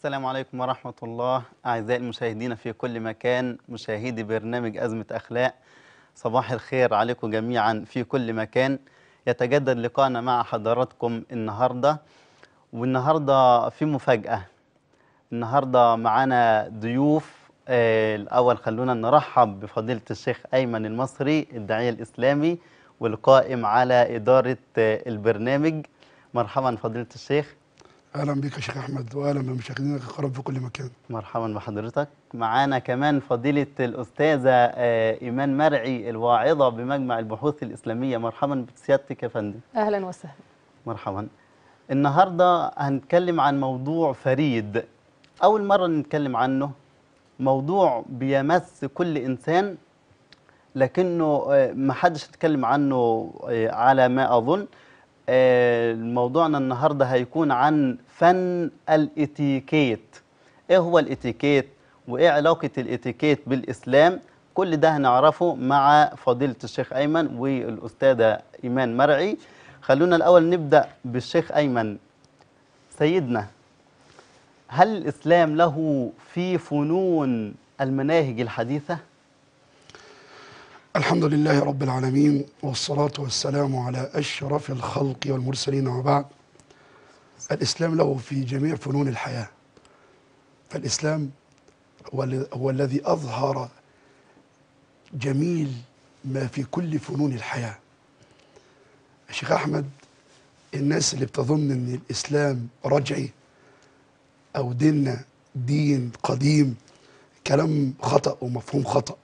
السلام عليكم ورحمة الله أعزائي المشاهدين في كل مكان مشاهدي برنامج أزمة أخلاق صباح الخير عليكم جميعا في كل مكان يتجدد لقاءنا مع حضراتكم النهاردة والنهاردة في مفاجأة النهاردة معانا ضيوف آه الأول خلونا نرحب بفضيلة الشيخ أيمن المصري الداعية الإسلامي والقائم على إدارة آه البرنامج مرحبا فضيلة الشيخ اهلا بك يا شيخ احمد واهلا بمشاهدينك الكرام في كل مكان مرحبا بحضرتك معانا كمان فضيلة الأستاذة آه، إيمان مرعي الواعظة بمجمع البحوث الإسلامية مرحبا بسيادتك يا فندم اهلا وسهلا مرحبا النهاردة هنتكلم عن موضوع فريد أول مرة نتكلم عنه موضوع بيمس كل إنسان لكنه آه، ما حدش اتكلم عنه آه، على ما أظن آه، موضوعنا النهاردة هيكون عن فن الاتيكيت ايه هو الاتيكيت وايه علاقة الاتيكيت بالإسلام كل ده هنعرفه مع فضيلة الشيخ أيمن والأستاذة إيمان مرعي خلونا الأول نبدأ بالشيخ أيمن سيدنا هل الإسلام له في فنون المناهج الحديثة؟ الحمد لله رب العالمين والصلاة والسلام على أشرف الخلق والمرسلين وبعد الإسلام له في جميع فنون الحياة فالإسلام هو, ال- هو الذي أظهر جميل ما في كل فنون الحياة الشيخ أحمد الناس اللي بتظن أن الإسلام رجعي أو ديننا دين قديم كلام خطأ ومفهوم خطأ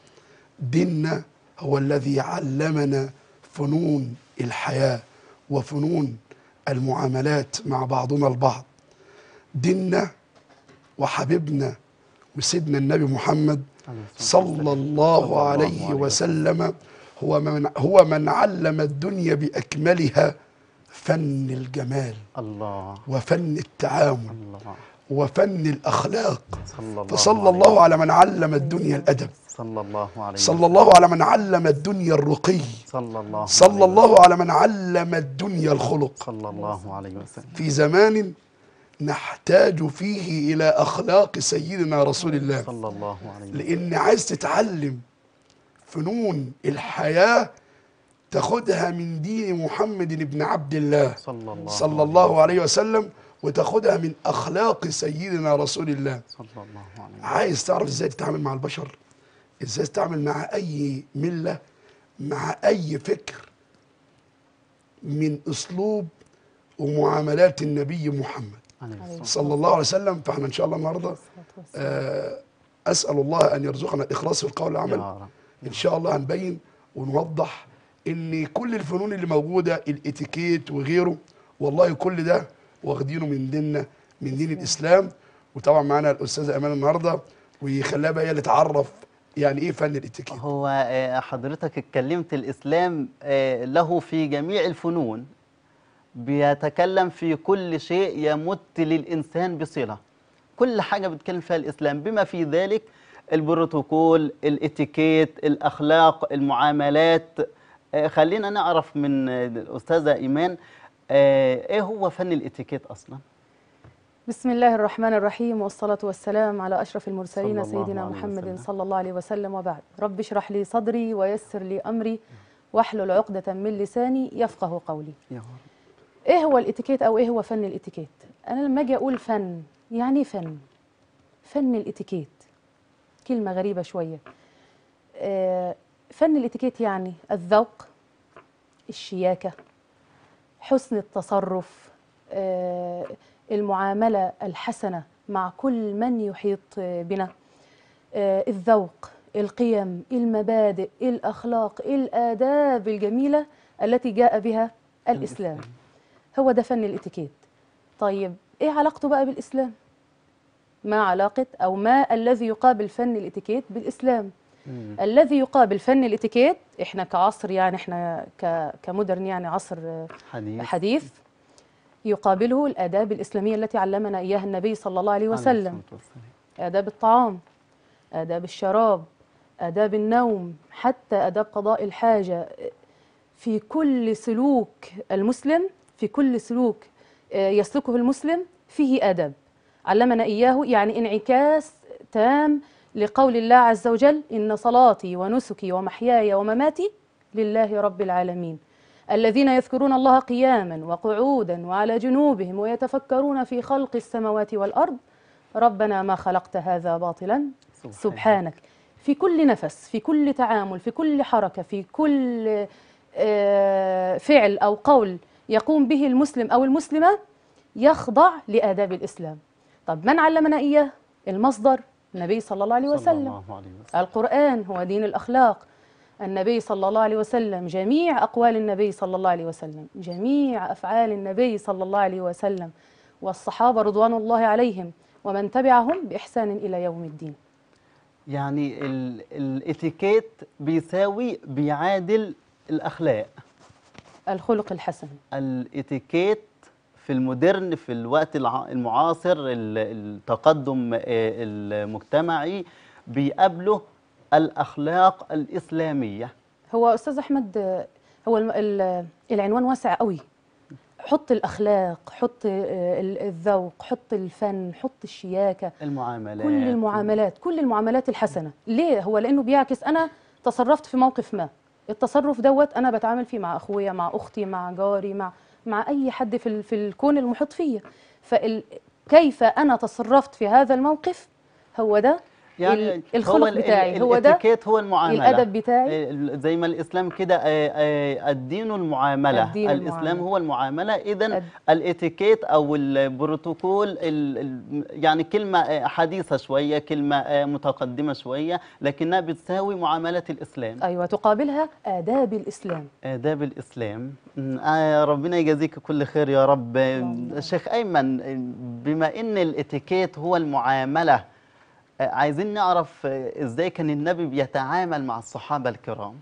ديننا هو الذي علمنا فنون الحياة وفنون المعاملات مع بعضنا البعض ديننا وحبيبنا وسيدنا النبي محمد صلى الله عليه وسلم هو من هو من علم الدنيا بأكملها فن الجمال الله وفن التعامل الله وفن الأخلاق صلى الله فصلى عليه الله على من علم الدنيا الأدب صلى الله عليه صلى الله على من علم الدنيا الرقي صلى الله صلى عليه الله على من علم الدنيا الخلق صلى الله عليه وسلم في زمان نحتاج فيه إلى أخلاق سيدنا رسول الله صلى الله عليه وسلم لأن عايز تتعلم فنون الحياة تاخدها من دين محمد بن عبد الله صلى الله صلى الله عليه وسلم وتاخدها من أخلاق سيدنا رسول الله صلى الله عليه وسلم عايز تعرف ازاي تتعامل مع البشر ازاي تتعامل مع اي مله مع اي فكر من اسلوب ومعاملات النبي محمد عليه الصلاة صلى الله عليه وسلم فاحنا ان شاء الله النهارده آه، اسال الله ان يرزقنا الاخلاص في القول والعمل يا رب ان شاء الله هنبين ونوضح ان كل الفنون اللي موجوده الاتيكيت وغيره والله كل ده واخدينه من ديننا من دين الاسلام وطبعا معانا الاستاذه امان النهارده ويخليها بقى هي اللي تعرف يعني ايه فن الاتيكيت هو آه، حضرتك اتكلمت الإسلام آه، له في جميع الفنون بيتكلم في كل شيء يمت للإنسان بصلة كل حاجة بيتكلم فيها الإسلام بما في ذلك البروتوكول الاتيكيت الأخلاق المعاملات آه، خلينا نعرف من آه، الأستاذة إيمان آه، إيه هو فن الاتيكيت أصلا بسم الله الرحمن الرحيم والصلاة والسلام على أشرف المرسلين صلى الله سيدنا عليه محمد وسلم. صلى الله عليه وسلم وبعد رب اشرح لي صدري ويسر لي أمري واحلل عقدة من لساني يفقه قولي يا رب. إيه هو الاتيكيت أو إيه هو فن الاتيكيت أنا لما أجي أقول فن يعني إيه فن فن الاتيكيت كلمة غريبة شوية آه، فن الاتيكيت يعني الذوق الشياكة حسن التصرف آه، المعاملة الحسنة مع كل من يحيط آه، بنا آه، الذوق القيم المبادئ الأخلاق الآداب الجميلة التي جاء بها الإسلام هو ده فن الاتيكيت طيب إيه علاقته بقى بالإسلام؟ ما علاقة أو ما الذي يقابل فن الاتيكيت بالإسلام؟ مم. الذي يقابل فن الاتيكيت احنا كعصر يعني احنا ك- كمودرن يعني عصر آه، حديث حديث يقابله الآداب الإسلامية التي علمنا إياها النبي صلى الله عليه عليه وسلم الصلاة والسلام. آداب الطعام آداب الشراب آداب النوم حتى آداب قضاء الحاجة في كل سلوك المسلم في كل سلوك آه، يسلكه المسلم فيه آداب علمنا إياه يعني انعكاس تام لقول الله عز وجل إن صلاتي ونسكي ومحياي ومماتي لله رب العالمين الذين يذكرون الله قياما وقعودا وعلى جنوبهم ويتفكرون في خلق السماوات والأرض ربنا ما خلقت هذا باطلا سبحانك. سبحانك في كل نفس في كل تعامل في كل حركة في كل آه، فعل أو قول يقوم به المسلم أو المسلمة يخضع لآداب الإسلام طب من علمنا إياه؟ المصدر النبي صلى الله عليه صلى وسلم الله عليه وسلم القرآن هو دين الأخلاق النبي صلى الله عليه وسلم جميع أقوال النبي صلى الله عليه وسلم جميع أفعال النبي صلى الله عليه وسلم والصحابة رضوان الله عليهم ومن تبعهم بإحسان إلى يوم الدين يعني ال- الاتيكيت بيساوي بيعادل الاخلاق الخلق الحسن الاتيكيت في المودرن في الوقت الع- المعاصر ال- التقدم آه، المجتمعي بيقابله الاخلاق الاسلاميه هو أستاذ أحمد آه، هو الم- ال- العنوان واسع قوي حط الأخلاق حط آه، ال- الذوق حط الفن حط الشياكة المعاملات كل المعاملات كل المعاملات الحسنة ليه هو لأنه بيعكس أنا تصرفت في موقف ما التصرف دوت أنا بتعامل فيه مع أخويا مع أختي مع جاري مع مع أي حد في ال- في الكون المحيط فيا فكيف أنا تصرفت في هذا الموقف هو ده ال- الخلق ال- بتاعي ال- هو ده الاتيكيت هو المعامله الأدب بتاعي آه، زي ما الاسلام كده آه، آه، الدين المعامله الدين الاسلام المعاملة. هو المعامله اذا الد- الاتيكيت او البروتوكول ال- ال- يعني كلمه آه، حديثه شويه كلمه آه، متقدمه شويه لكنها بتساوي معامله الاسلام أيوة تقابلها آداب الإسلام آداب الإسلام م، آه ربنا يجازيك كل خير يا رب اللهم. شيخ أيمن آه، بما إن الاتيكيت هو المعاملة آه، عايزين نعرف آه، إزاي كان النبي بيتعامل مع الصحابة الكرام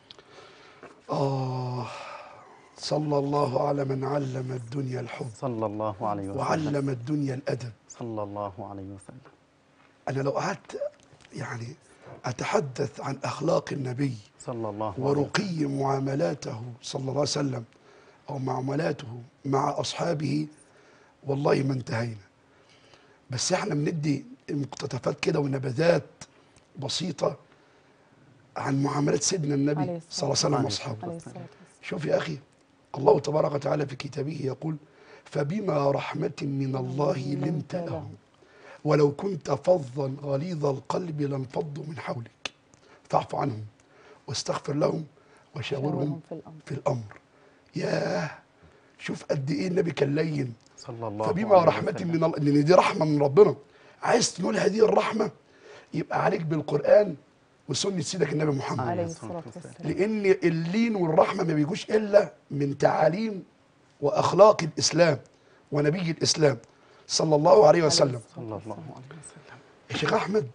آه صلى الله على من علم الدنيا الحب صلى الله عليه وسلم وعلم الدنيا الأدب صلى الله عليه وسلم أنا لو قعدت يعني أتحدث عن أخلاق النبي صلى الله عليه وسلم ورقي معاملاته صلى الله عليه وسلم أو معاملاته مع أصحابه والله ما انتهينا بس احنا بندي مقتطفات كده ونبذات بسيطة عن معاملات سيدنا عليه النبي الصلاة صلى الله عليه وسلم عليه وأصحابه عليه الصلاة والسلام شوف يا أخي الله تبارك وتعالى في كتابه يقول فبما رحمة من الله لنت لهم ولو كنت فظا غليظ القلب لانفضوا من حولك فاعف عنهم واستغفر لهم وشاورهم شاورهم في الأمر في الأمر ياه شوف قد إيه النبي كان لين صلى الله فبما عليه رحمة وسلم. من الله لأن دي رحمة من ربنا عايز تنول هذه الرحمة يبقى عليك بالقرآن وسنة سيدك النبي محمد عليه الصلاة الصلاة والسلام. والسلام لان اللين والرحمه ما بيجوش الا من تعاليم واخلاق الاسلام ونبي الاسلام صلى الله عليه وسلم صلى الله عليه وسلم يا شيخ احمد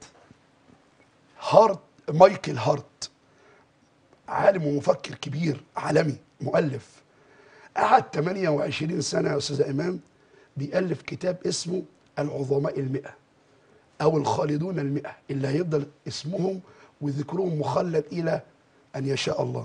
هارت مايكل هارت عالم ومفكر كبير عالمي مؤلف قعد 28 سنه يا استاذ امام بيألف كتاب اسمه العظماء المئة او الخالدون المئة اللي هيفضل اسمهم وذكرهم مخلد الى ان يشاء الله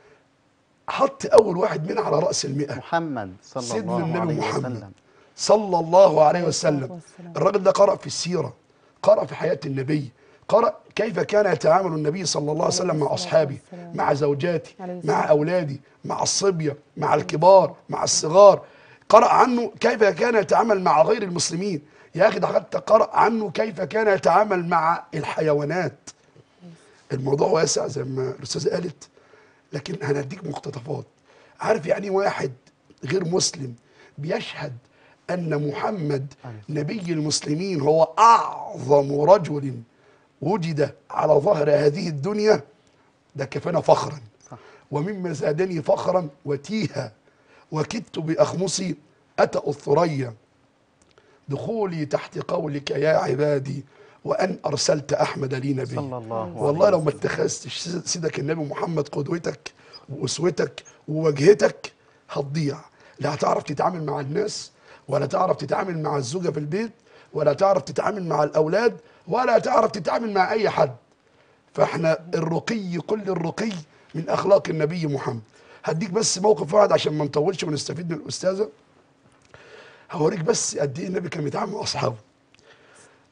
حط اول واحد من على راس المئة محمد صلى سيدنا الله النبي عليه محمد. وسلم صلى الله عليه عليه الصلاة وسلم والسلام. الراجل ده قرأ في السيرة قرأ في حياة النبي قرأ كيف كان يتعامل النبي صلى الله عليه وسلم مع الصلاة أصحابه والسلام. مع زوجاتي عليه الصلاة مع أولادي مع الصبية مع الكبار مع الصغار قرأ عنه كيف كان يتعامل مع غير المسلمين يا أخي ده حتى قرأ عنه كيف كان يتعامل مع الحيوانات الموضوع واسع زي ما الأستاذة قالت لكن هنديك مقتطفات عارف يعني إيه واحد غير مسلم بيشهد أن محمد نبي المسلمين هو أعظم رجل وجد على ظهر هذه الدنيا ده كفانا فخرا صح. ومما زادني فخرا وتيها وكدت بأخمصي أتى الثريا دخولي تحت قولك يا عبادي وأن أرسلت أحمد لي نبي صلى الله عليه والله لو ما وسلم. اتخذتش سيدك النبي محمد قدوتك واسوتك ووجهتك هتضيع لا هتعرف تتعامل مع الناس ولا تعرف تتعامل مع الزوجه في البيت ولا تعرف تتعامل مع الاولاد ولا تعرف تتعامل مع اي حد فاحنا الرقي كل الرقي من اخلاق النبي محمد هديك بس موقف واحد عشان ما نطولش ونستفيد من الاستاذه هوريك بس قد ايه النبي كان بيتعامل مع اصحابه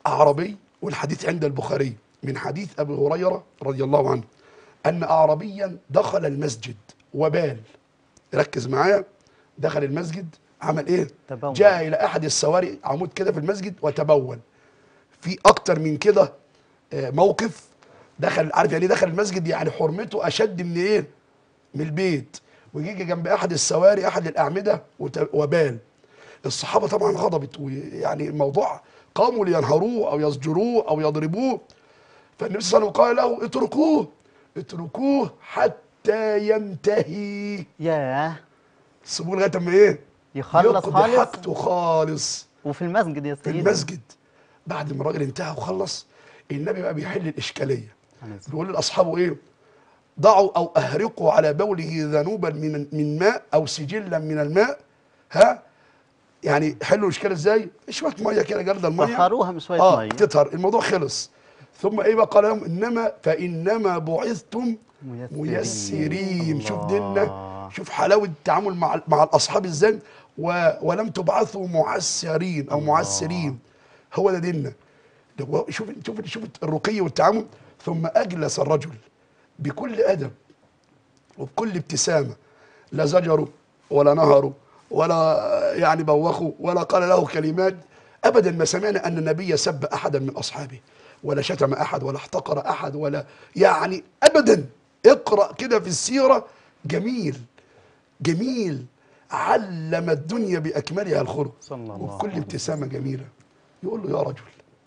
أعربي والحديث عند البخاري من حديث أبي هريرة رضي الله عنه أن أعربيا دخل المسجد وبال ركز معايا دخل المسجد عمل إيه؟ تبول. جاء إلى أحد السواري عمود كده في المسجد وتبول في أكتر من كده آه، موقف دخل عارف يعني إيه دخل المسجد يعني حرمته أشد من إيه؟ من البيت ويجي جنب أحد السواري أحد الأعمدة وت- وبال الصحابة طبعا غضبت ويعني الموضوع قاموا لينهروه أو يزجروه أو يضربوه فالنبي صلى الله عليه وسلم قال له اتركوه اتركوه حتى ينتهي ياه سيبوه لغايه اما ايه؟ يخلص يقضي خالص حاجته خالص وفي المسجد يا في سيدي المسجد بعد ما الراجل انتهى وخلص النبي بقى بيحل الاشكاليه عليه الصلاة بيقول لاصحابه ايه؟ ضعوا او اهرقوا على بوله ذنوبا من من ماء او سجلا من الماء ها يعني حلوا الاشكال ازاي؟ شويه ميه كده جرد الميه طهروها بشوية اه مية تطهر الموضوع خلص ثم ايه بقى قال لهم انما فانما بعثتم ميسرين. ميسرين شوف الله. ديننا شوف حلاوه التعامل مع مع الاصحاب ازاي و ولم تبعثوا معسرين او الله. معسرين هو ده ديننا ده هو- شوف شوف شوف الرقي والتعامل ثم اجلس الرجل بكل ادب وبكل ابتسامه لا زجروا ولا نهروا ولا يعني بوخوا ولا قال له كلمات ابدا ما سمعنا ان النبي سب احدا من اصحابه ولا شتم احد ولا احتقر احد ولا يعني ابدا اقرا كده في السيره جميل جميل علم الدنيا باكملها الخلق صلى الله وبكل عليه ابتسامه جميله يقول له يا رجل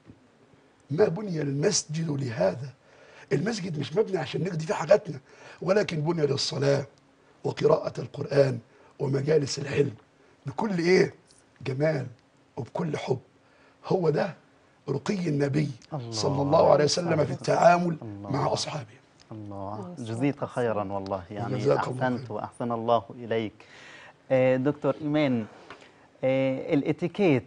ما بني المسجد لهذا المسجد مش مبني عشان نقضي فيه حاجاتنا ولكن بني للصلاة وقراءة القرآن ومجالس العلم بكل ايه جمال وبكل حب هو ده رقي النبي الله. صلى الله عليه وسلم في التعامل الله. مع أصحابه الله جزيك خيرا والله يعني جزاك الله احسنت خير. واحسن الله اليك آه، دكتور ايمان آه، الاتيكيت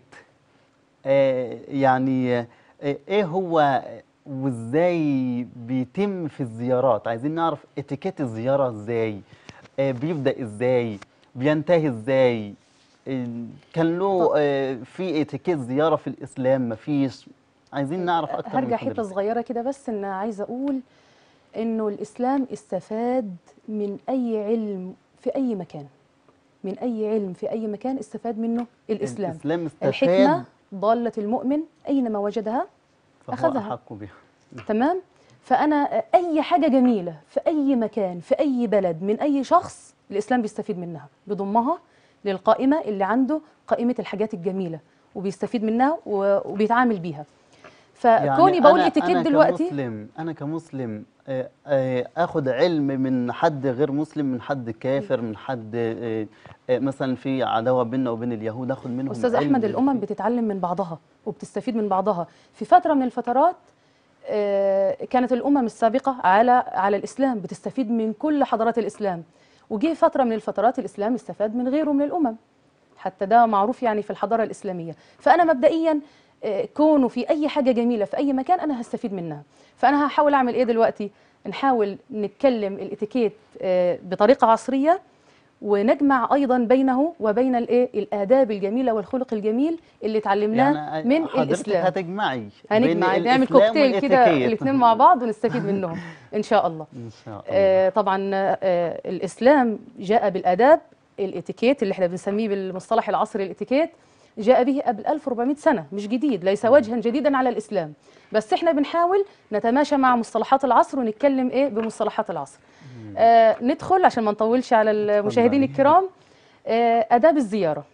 آه، يعني آه، ايه هو وازاي بيتم في الزيارات عايزين نعرف اتيكيت الزياره ازاي آه، بيبدا ازاي بينتهي ازاي آه، كان له آه، في اتيكيت زياره في الاسلام مفيش عايزين نعرف اكتر من هرجع حته حضرتك. صغيره كده بس ان عايزه اقول انه الاسلام استفاد من اي علم في اي مكان من اي علم في اي مكان استفاد منه الاسلام الاسلام استفاد الحكمه ضاله المؤمن اينما وجدها فهو أخذها. احق بها تمام فانا اي حاجه جميله في اي مكان في اي بلد من اي شخص الاسلام بيستفيد منها بيضمها للقائمه اللي عنده قائمه الحاجات الجميله وبيستفيد منها و- وبيتعامل بيها فكوني بقول أنا اتيكيت أنا دلوقتي كمسلم أنا كمسلم آه، آه، آخد علم من حد غير مسلم من حد كافر من حد آه، آه، مثلا في عداوة بيننا وبين اليهود آخد منهم استاذ علم احمد الامم بتتعلم من بعضها وبتستفيد من بعضها في فتره من الفترات آه، كانت الامم السابقه على على الاسلام بتستفيد من كل حضارات الاسلام وجه فتره من الفترات الاسلام استفاد من غيره من الامم حتى ده معروف يعني في الحضاره الاسلاميه فانا مبدئيا آه، كونه في اي حاجه جميله في اي مكان انا هستفيد منها فانا هحاول اعمل ايه دلوقتي نحاول نتكلم الاتيكيت آه، بطريقه عصريه ونجمع ايضا بينه وبين الايه الاداب الجميله والخلق الجميل اللي اتعلمناه يعني من حضرتك الاسلام هتجمعي هنجمع بين نعمل الإسلام كوكتيل كده والإتيكيت. الاثنين مع بعض ونستفيد منهم ان شاء الله إن شاء الله آه، طبعا آه، الاسلام جاء بالاداب الاتيكيت اللي احنا بنسميه بالمصطلح العصري الاتيكيت جاء به قبل 1400 سنه مش جديد ليس وجها جديدا على الاسلام بس احنا بنحاول نتماشى مع مصطلحات العصر ونتكلم ايه بمصطلحات العصر آه ندخل عشان ما نطولش على المشاهدين اتفضلي. الكرام آه اداب الزياره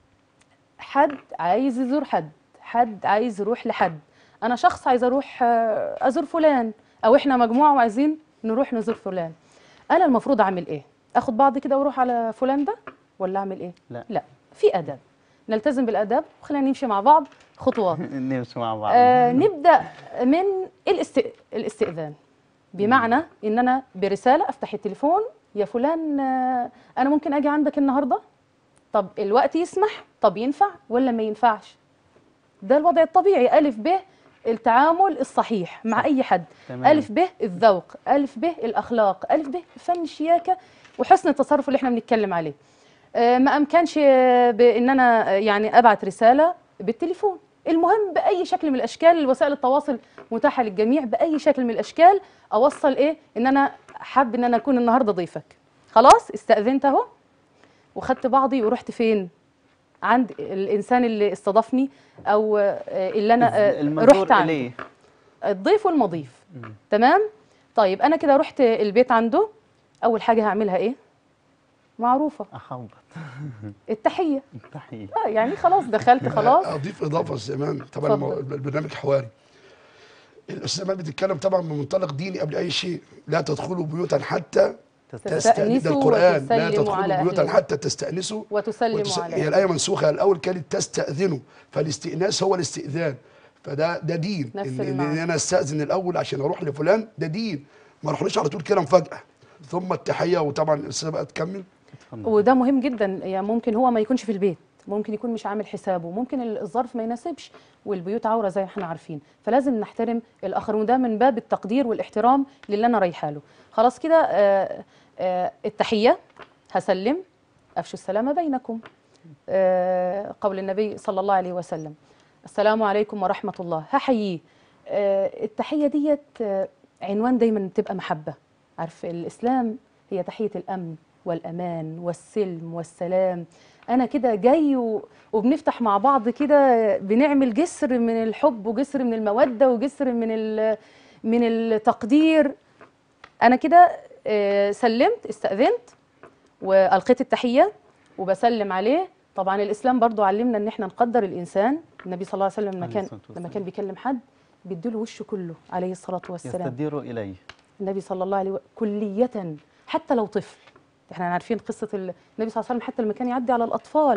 حد عايز يزور حد حد عايز يروح لحد انا شخص عايز اروح آه، ازور فلان او احنا مجموعه وعايزين نروح نزور فلان انا المفروض اعمل ايه اخد بعض كده واروح على فلان ده ولا اعمل ايه لا. لا في اداب نلتزم بالاداب وخلينا نمشي مع بعض خطوات نمشي مع بعض آه نبدا من الاست... الاستئذان بمعنى ان انا برساله افتح التليفون يا فلان آه انا ممكن اجي عندك النهارده طب الوقت يسمح طب ينفع ولا ما ينفعش ده الوضع الطبيعي الف ب التعامل الصحيح مع اي حد تمام. الف ب الذوق الف ب الاخلاق الف ب فن الشياكه وحسن التصرف اللي احنا بنتكلم عليه آه، ما امكنش آه، بان انا آه، يعني ابعت رساله بالتليفون المهم باي شكل من الاشكال وسائل التواصل متاحه للجميع باي شكل من الاشكال اوصل ايه ان انا حابب ان انا اكون النهارده ضيفك خلاص استاذنت اهو وخدت بعضي ورحت فين عند الانسان اللي استضافني او آه، اللي انا آه، المزور رحت عنده إليه الضيف والمضيف تمام طيب انا كده رحت البيت عنده اول حاجه هعملها ايه معروفه أحوط التحيه تحية آه يعني خلاص دخلت خلاص اضيف اضافه زمان طبعا اتفضل. المو- البرنامج حواري الاستاذ زمان بتتكلم طبعا من منطلق ديني قبل اي شيء لا تدخلوا بيوتا حتى تستأنسوا تستأنسوا ده القرآن لا وتسلموا تدخلوا على بيوتا أهلها. حتى تستأنسوا وتسلموا وتس- على هي أهلها. الآية منسوخة الأول كانت تستأذنوا فالاستئناس هو الاستئذان فده ده دين نفس إن, إن المعنى. أنا أستأذن الأول عشان أروح لفلان ده دين ما أروحلوش على طول كده مفاجأة ثم التحية وطبعا الأستاذة بقى تكمل وده مهم جدا يعني ممكن هو ما يكونش في البيت ممكن يكون مش عامل حسابه ممكن الظرف ما يناسبش والبيوت عوره زي ما احنا عارفين فلازم نحترم الاخر وده من باب التقدير والاحترام للي انا رايحه له خلاص كده آه، آه، التحيه هسلم افشوا السلام بينكم آه، قول النبي صلى الله عليه وسلم السلام عليكم ورحمه الله هحييه آه، التحيه ديت آه، عنوان دايما تبقى محبه عارف الاسلام هي تحيه الامن والامان والسلم والسلام انا كده جاي و... وبنفتح مع بعض كده بنعمل جسر من الحب وجسر من الموده وجسر من ال... من التقدير انا كده آه، سلمت استاذنت والقيت التحيه وبسلم عليه طبعا الاسلام برضو علمنا ان احنا نقدر الانسان النبي صلى الله عليه وسلم لما عليه كان الصلاة والسلام. لما كان بيكلم حد بيديله وشه كله عليه الصلاه والسلام يستدير إليه النبي صلى الله عليه وسلم كلية حتى لو طفل احنا عارفين قصة ال- النبي صلى الله عليه وسلم حتى لما كان يعدي على الأطفال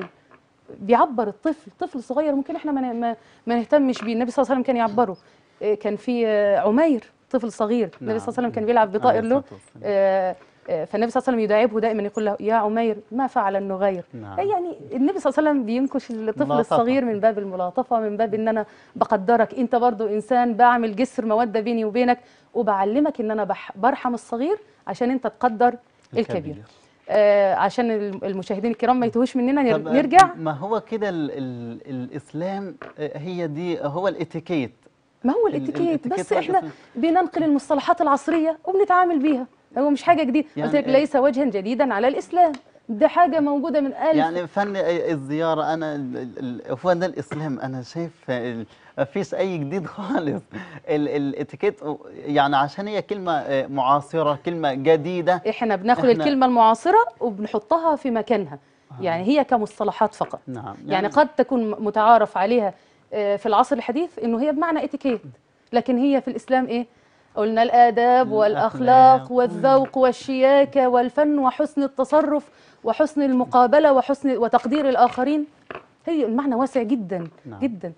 بيعبر الطفل طفل صغير ممكن احنا ما ن- ما, ما نهتمش بيه النبي صلى الله عليه وسلم كان يعبره إيه، كان في آه، عمير طفل صغير النبي صلى الله عليه وسلم كان بيلعب بطائر عليه له الصلاة والسلام. آه، آه، فالنبي صلى الله عليه وسلم يداعبه دائما يقول له يا عمير ما فعل النغير نعم. أي يعني النبي صلى الله عليه وسلم بينكش الطفل ملاطفة. الصغير من باب الملاطفه من باب ان انا بقدرك انت برضو انسان بعمل جسر موده بيني وبينك وبعلمك ان انا بح برحم الصغير عشان انت تقدر الكبير, الكبير. آه عشان الم- المشاهدين الكرام ما يتوهوش مننا نر- طب نرجع ما هو كده ال ال الإسلام آه، هي دي هو الاتيكيت ما هو ال- الاتيكيت الاتيكيت بس هو احنا الإسلام. بننقل المصطلحات العصريه وبنتعامل بيها هو مش حاجه جديده يعني قلت لك إيه؟ ليس وجها جديدا على الاسلام ده حاجه موجوده من ألف يعني فن الزيارة أنا ال- ال- ال- هو ده الإسلام أنا شايف ال- ما فيش أي جديد خالص ال- الاتيكيت يعني عشان هي كلمة آه، معاصرة كلمة جديدة احنا بناخد إحنا- الكلمه المعاصره وبنحطها في مكانها يعني هي كمصطلحات فقط نعم يعني قد تكون متعارف عليها آه، في العصر الحديث انه هي بمعنى اتيكيت لكن هي في الاسلام ايه قلنا الاداب والاخلاق الأخلاق. والذوق والشياكه والفن وحسن التصرف وحسن المقابله وحسن وتقدير الاخرين هي المعنى واسع جدا نعم. جدا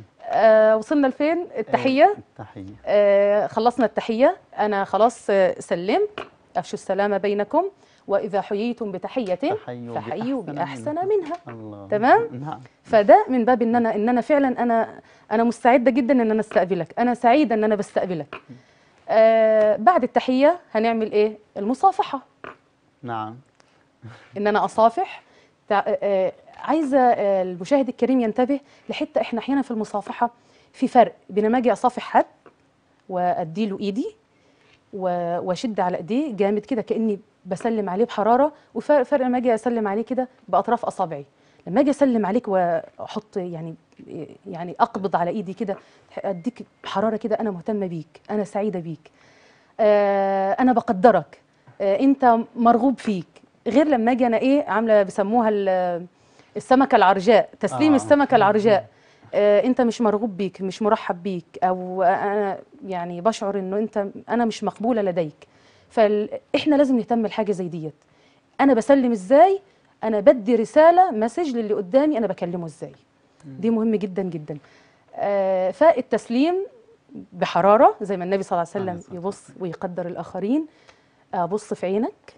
آه وصلنا لفين التحيه التحية آه خلصنا التحية أنا خلاص آه سلمت أفشوا السلام بينكم وإذا حييتم بتحية فحيوا فحيوا بأحسن بأحسن منها. منها الله تمام؟ نعم فده من باب إن أنا إن أنا فعلا أنا أنا مستعدة جدا إن أنا أستقبلك أنا سعيدة إن أنا بستقبلك آه بعد التحية هنعمل إيه؟ المصافحة نعم ان انا اصافح تع- آه، عايزه آه، المشاهد الكريم ينتبه لحته احنا احيانا في المصافحه في فرق بين ما اجي اصافح حد واديله ايدي و- واشد على ايديه جامد كده كاني بسلم عليه بحراره وفرق فرق لما اجي اسلم عليه كده باطراف اصابعي لما اجي اسلم عليك واحط يعني يعني اقبض على ايدي كده اديك بحراره كده انا مهتمه بيك انا سعيده بيك آه، انا بقدرك آه، انت مرغوب فيك غير لما اجي انا ايه عامله بيسموها ال- السمكه العرجاء تسليم آه. السمكه العرجاء آه، انت مش مرغوب بيك مش مرحب بيك او انا يعني بشعر انه انت انا مش مقبوله لديك فاحنا لازم نهتم الحاجه زي ديت انا بسلم ازاي انا بدي رساله مسج للي قدامي انا بكلمه ازاي دي مهم جدا جدا آه، فالتسليم بحراره زي ما النبي صلى الله عليه عليه وسلم الصلاة يبص ويقدر الاخرين ابص في عينك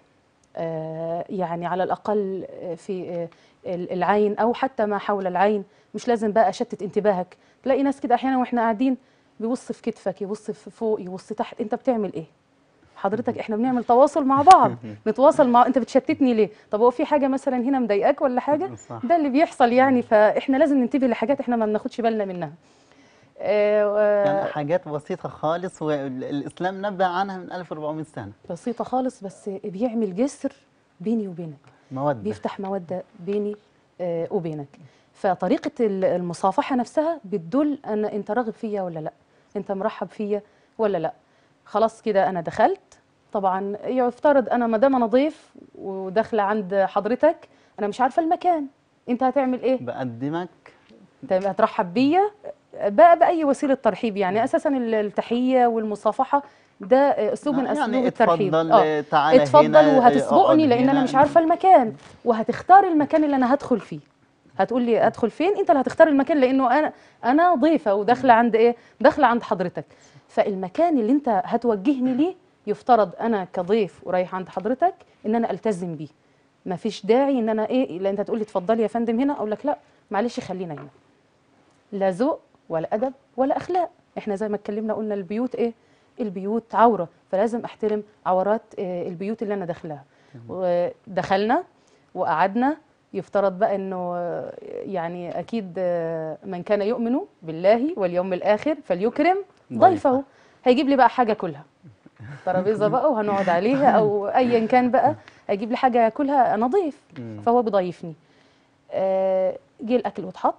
آه، يعني على الاقل آه، في آه، ال- العين او حتى ما حول العين مش لازم بقى اشتت انتباهك تلاقي ناس كده احيانا واحنا قاعدين بيبص في كتفك يبص في فوق يبص تحت انت بتعمل ايه حضرتك احنا بنعمل تواصل مع بعض نتواصل مع انت بتشتتني ليه طب هو في حاجه مثلا هنا مضايقاك ولا حاجه صح. ده اللي بيحصل يعني فاحنا لازم ننتبه لحاجات احنا ما بناخدش بالنا منها آه، آه، يعني حاجات بسيطة خالص والإسلام نبه عنها من 1400 سنة بسيطه خالص بس بيعمل جسر بيني وبينك مودة بيفتح مودة بيني آه، وبينك فطريقة ال- المصافحة نفسها بتدل أن أنت راغب فيا ولا لا أنت مرحب فيا ولا لا خلاص كده أنا دخلت طبعا يفترض أنا ما دام أنا ضيف وداخلة عند حضرتك أنا مش عارفة المكان أنت هتعمل إيه؟ بقدمك أنت هترحب بيا بقى بأي وسيلة ترحيب يعني أساسا ال- التحية والمصافحة ده آه، أسلوب من يعني أسلوب الترحيب اتفضل آه. تعالى اتفضل هنا وهتسبقني اقعد لان انا هنا. مش عارفه المكان وهتختار المكان اللي انا هدخل فيه هتقول لي ادخل فين انت اللي هتختار المكان لانه انا انا ضيفه وداخله عند ايه داخله عند حضرتك فالمكان اللي انت هتوجهني ليه يفترض انا كضيف ورايح عند حضرتك ان انا التزم بيه ما فيش داعي ان انا ايه لان انت تقول لي اتفضلي يا فندم هنا اقول لك لا معلش خلينا هنا لا ذوق ولا ادب ولا اخلاق احنا زي ما اتكلمنا قلنا البيوت ايه البيوت عوره فلازم احترم عورات آه، البيوت اللي انا داخلها ودخلنا وقعدنا يفترض بقى انه آه، يعني اكيد آه، من كان يؤمن بالله واليوم الاخر فليكرم ضيفه هيجيب لي بقى حاجه كلها ترابيزه بقى وهنقعد عليها او ايا كان بقى هيجيب لي حاجه اكلها انا ضيف مم. فهو بيضيفني آه، جه الاكل واتحط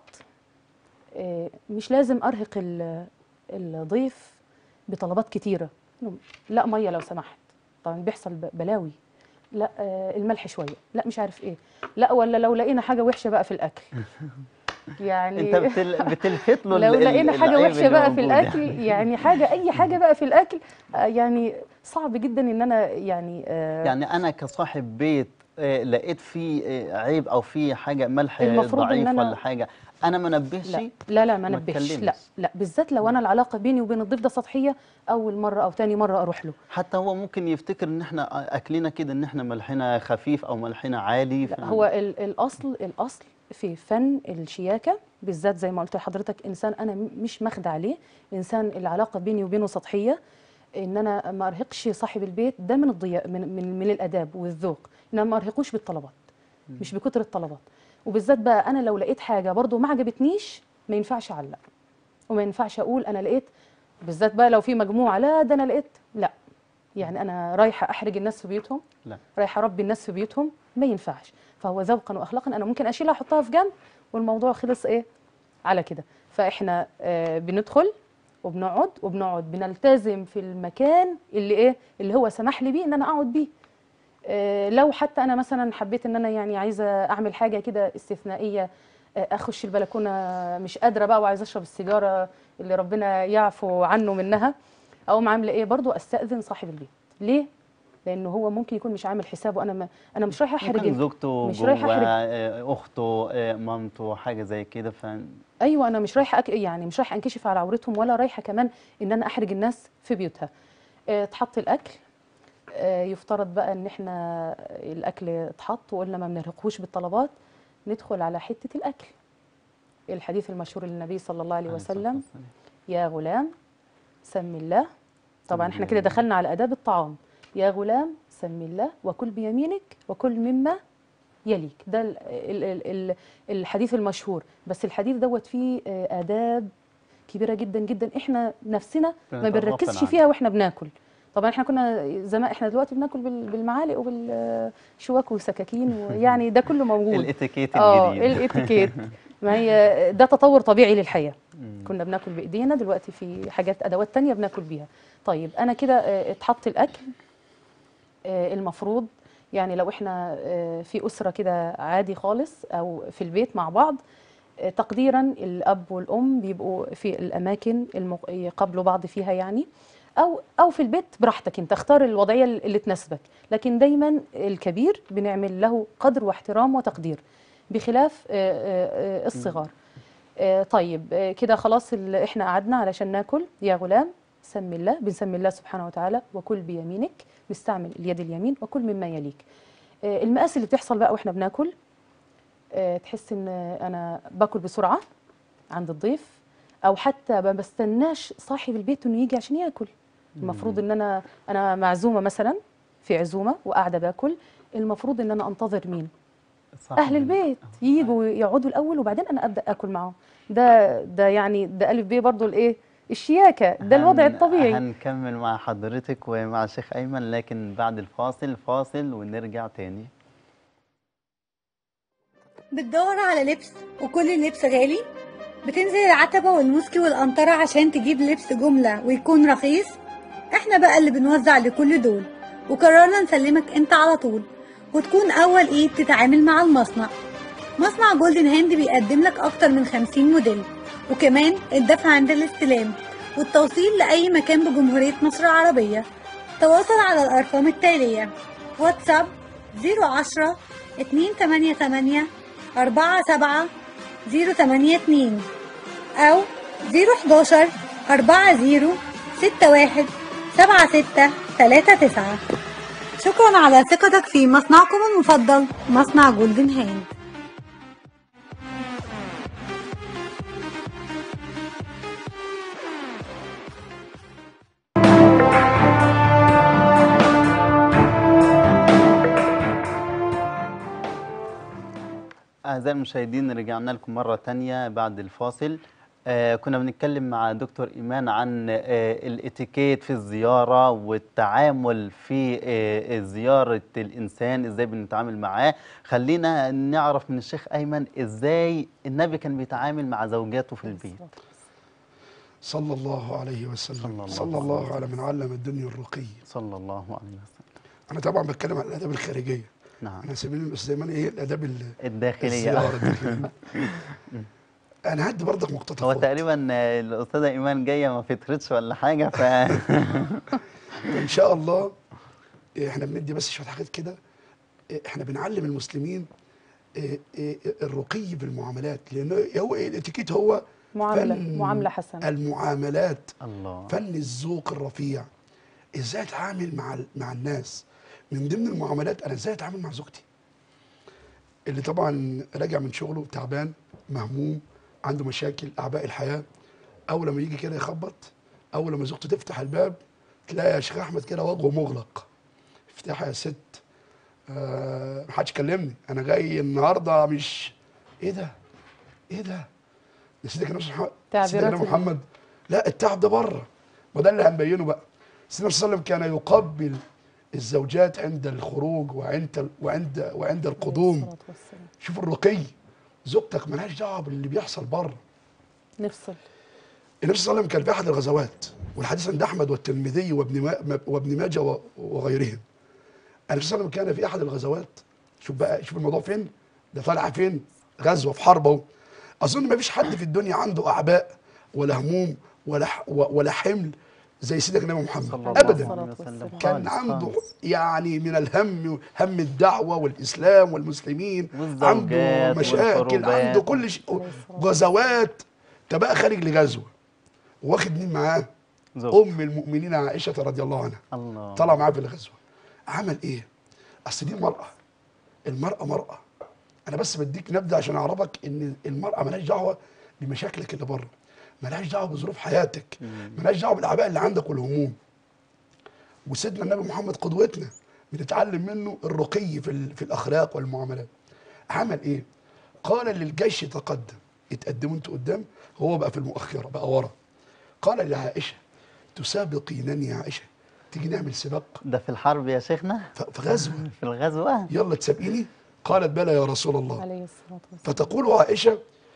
آه، مش لازم ارهق ال- الضيف بطلبات كتيره لا ميه لو سمحت طبعا بيحصل ب- بلاوي لا آه، الملح شويه لا مش عارف ايه لا ولا لو لقينا حاجه وحشه بقى في الاكل يعني انت بتل... بتلفت له لو ال- ال- لقينا حاجه العيب وحشه اللي بقى في موجود الاكل يعني حاجه اي حاجه بقى في الاكل آه، يعني صعب جدا ان انا يعني آه، يعني انا كصاحب بيت آه، لقيت فيه آه، عيب او فيه حاجه ملح المفروض إن ضعيف أنا- ولا حاجه انا ما انبهش لا لا لا ما ما نبهش اتكلمش. لا لا بالذات لو انا العلاقه بيني وبين الضيف ده سطحيه اول مره او تاني مره اروح له حتى هو ممكن يفتكر ان احنا اكلنا كده ان احنا ملحنا خفيف او ملحنا عالي لا ف- هو ال- الاصل الاصل في فن الشياكه بالذات زي ما قلت لحضرتك انسان انا م- مش ماخده عليه انسان العلاقه بيني وبينه سطحيه ان انا ما ارهقش صاحب البيت ده من الضياء من من, من الاداب والذوق ان انا ما ارهقوش بالطلبات مش بكتر الطلبات وبالذات بقى انا لو لقيت حاجه برضو ما عجبتنيش ما ينفعش اعلق وما ينفعش اقول انا لقيت بالذات بقى لو في مجموعه لا ده انا لقيت لا يعني انا رايحه احرج الناس في بيوتهم لا رايحه اربي الناس في بيوتهم ما ينفعش فهو ذوقا واخلاقا انا ممكن اشيلها احطها في جنب والموضوع خلص ايه على كده فاحنا آه بندخل وبنقعد وبنقعد بنلتزم في المكان اللي ايه اللي هو سمح لي بيه ان انا اقعد بيه آه لو حتى انا مثلا حبيت ان انا يعني عايزه اعمل حاجه كده استثنائيه آه اخش البلكونه مش قادره بقى وعايزه اشرب السيجاره اللي ربنا يعفو عنه منها اقوم عامله ايه برضو استاذن صاحب البيت ليه لانه هو ممكن يكون مش عامل حسابه انا ما انا مش رايحه احرج ممكن ال- زوجته مش جوه رايحة أحرج. آه، اخته آه، مامته حاجه زي كده ف ايوه انا مش رايحه أك... يعني مش رايحه انكشف على عورتهم ولا رايحه كمان ان انا احرج الناس في بيوتها آه، اتحط الاكل آه، يفترض بقى ان احنا الاكل اتحط وقلنا ما بنرهقهوش بالطلبات ندخل على حته الاكل الحديث المشهور للنبي صلى الله عليه عليه الصلاة وسلم والسلام. يا غلام سم الله طبعا سم احنا كده الله. دخلنا على اداب الطعام يا غلام سم الله وكل بيمينك وكل مما يليك ده ال ال ال ال الحديث المشهور بس الحديث دوت فيه آه، آداب كبيرة جدا جدا احنا نفسنا ما بنتغافل بنركزش عنها. فيها واحنا بناكل طبعا احنا كنا زمان احنا دلوقتي بناكل بال- بالمعالق وبالشواك والسكاكين ويعني ده كله موجود الاتيكيت اه الجديد الاتيكيت ما هي ده تطور طبيعي للحياه مم. كنا بناكل بايدينا دلوقتي في حاجات ادوات تانية بناكل بيها طيب انا كده آه، اتحط الاكل آه، المفروض يعني لو احنا آه، في اسره كده عادي خالص او في البيت مع بعض آه، تقديرا الاب والام بيبقوا في الاماكن المق- يقابلوا بعض فيها يعني او او في البيت براحتك انت اختار الوضعيه اللي تناسبك لكن دايما الكبير بنعمل له قدر واحترام وتقدير بخلاف آه، آه، آه، الصغار آه، طيب آه، كده خلاص ال- احنا قعدنا علشان ناكل يا غلام سمي الله بنسمي الله سبحانه وتعالى وكل بيمينك نستعمل اليد اليمين وكل مما يليك آه، المقاس اللي بتحصل بقى واحنا بناكل آه، تحس ان انا باكل بسرعه عند الضيف او حتى ما بستناش صاحب البيت انه يجي عشان ياكل المفروض ان انا انا معزومه مثلا في عزومه وقاعده باكل المفروض ان انا انتظر مين صح اهل البيت يجوا يقعدوا الاول وبعدين انا ابدا اكل معاهم ده ده يعني ده الف ب برضو الايه الشياكه ده الوضع هن- الطبيعي هنكمل مع حضرتك ومع الشيخ أيمن لكن بعد الفاصل فاصل ونرجع تاني بتدور على لبس وكل اللبس غالي بتنزل العتبة والموسكي والقنطرة عشان تجيب لبس جملة ويكون رخيص احنا بقى اللي بنوزع لكل دول وقررنا نسلمك انت على طول وتكون اول ايد تتعامل مع المصنع مصنع جولدن هاند بيقدم لك اكتر من 50 موديل وكمان الدفع عند الاستلام والتوصيل لأي مكان بجمهورية مصر العربية تواصل على الأرقام التالية واتساب 010 288 47 082 أو 011 40 61 76 39 شكرا على ثقتك في مصنعكم المفضل مصنع جولدن هاند أعزائي المشاهدين رجعنا لكم مرة تانية بعد الفاصل آه كنا بنتكلم مع دكتور إيمان عن آه الاتيكيت في الزيارة والتعامل في آه زيارة الإنسان إزاي بنتعامل معاه خلينا نعرف من الشيخ أيمن إزاي النبي كان بيتعامل مع زوجاته في البيت صلى الله عليه وسلم صلى الله صلى عليه الله على من علم الدنيا الرقي صلى الله عليه وسلم انا طبعا بتكلم عن الاداب الخارجيه نعم انا سمين الاستاذ ايمن ايه الاداب ال- الداخلية الزياره الداخليه انا هدي برضك هو مقتطفات تقريبا آه، الأستاذة إيمان جاية ما فطرتش ولا حاجة ف ان شاء الله إيه، احنا بندي بس شويه حاجات كده إيه، احنا بنعلم المسلمين إيه، إيه، الرقي بالمعاملات لان هو إيه، الاتيكيت هو معامله فن معامله حسنه المعاملات الله فن الذوق الرفيع ازاي اتعامل مع ال- مع الناس من ضمن المعاملات انا ازاي اتعامل مع زوجتي اللي طبعا راجع من شغله تعبان مهموم عنده مشاكل اعباء الحياه اول لما يجي كده يخبط اول لما زوجته تفتح الباب تلاقي يا شيخ احمد كده وجهه مغلق افتحي يا ست آه محدش كلمني انا جاي النهارده مش ايه ده ايه ده ده سيدك النبي محمد تعبيرات سيدنا ال- محمد لا التعب ده بره وده اللي هنبينه بقى سيدنا صلى الله عليه وسلم كان يقبل الزوجات عند الخروج وعند وعند وعند القدوم عليه الصلاة والسلام. شوف الرقي زوجتك مالهاش دعوه باللي بيحصل بره نفصل النبي صلى الله عليه وسلم كان في احد الغزوات والحديث عند احمد والترمذي وابن ما وابن ماجه و- وغيرهم النبي صلى الله عليه وسلم كان في احد الغزوات شوف بقى شوف الموضوع فين ده طالع فين غزوه في حرب اهو اظن ما فيش حد في الدنيا عنده اعباء ولا هموم ولا ح- ولا حمل زي سيدنا النبي محمد صلى الله ابدا الصلاة عليه وسلم والسلام. كان خالص، عنده خالص. يعني من الهم هم الدعوه والاسلام والمسلمين عنده والزوجات مشاكل والقربات. عنده كل شيء عليه الصلاة غزوات تبقى خارج لغزوه واخد مين معاه؟ زوج ام المؤمنين عائشه رضي الله عنها الله طلع معاه في الغزوه عمل ايه؟ اصل دي المراه المراه مراه انا بس بديك نبذه عشان اعرفك ان المراه مالهاش دعوه بمشاكلك اللي بره مالهاش دعوه بظروف حياتك مالهاش دعوه بالاعباء اللي عندك والهموم وسيدنا النبي محمد قدوتنا بنتعلم منه الرقي في, ال- في الاخلاق والمعاملات عمل ايه قال للجيش تقدم اتقدموا انتوا قدام هو بقى في المؤخره بقى ورا قال لعائشه تسابقينني يا عائشه تيجي نعمل سباق ده في الحرب يا شيخنا ف- في غزوه في الغزوة يلا تسابقيني قالت بلى يا رسول الله عليه الصلاة والسلام فتقول عائشه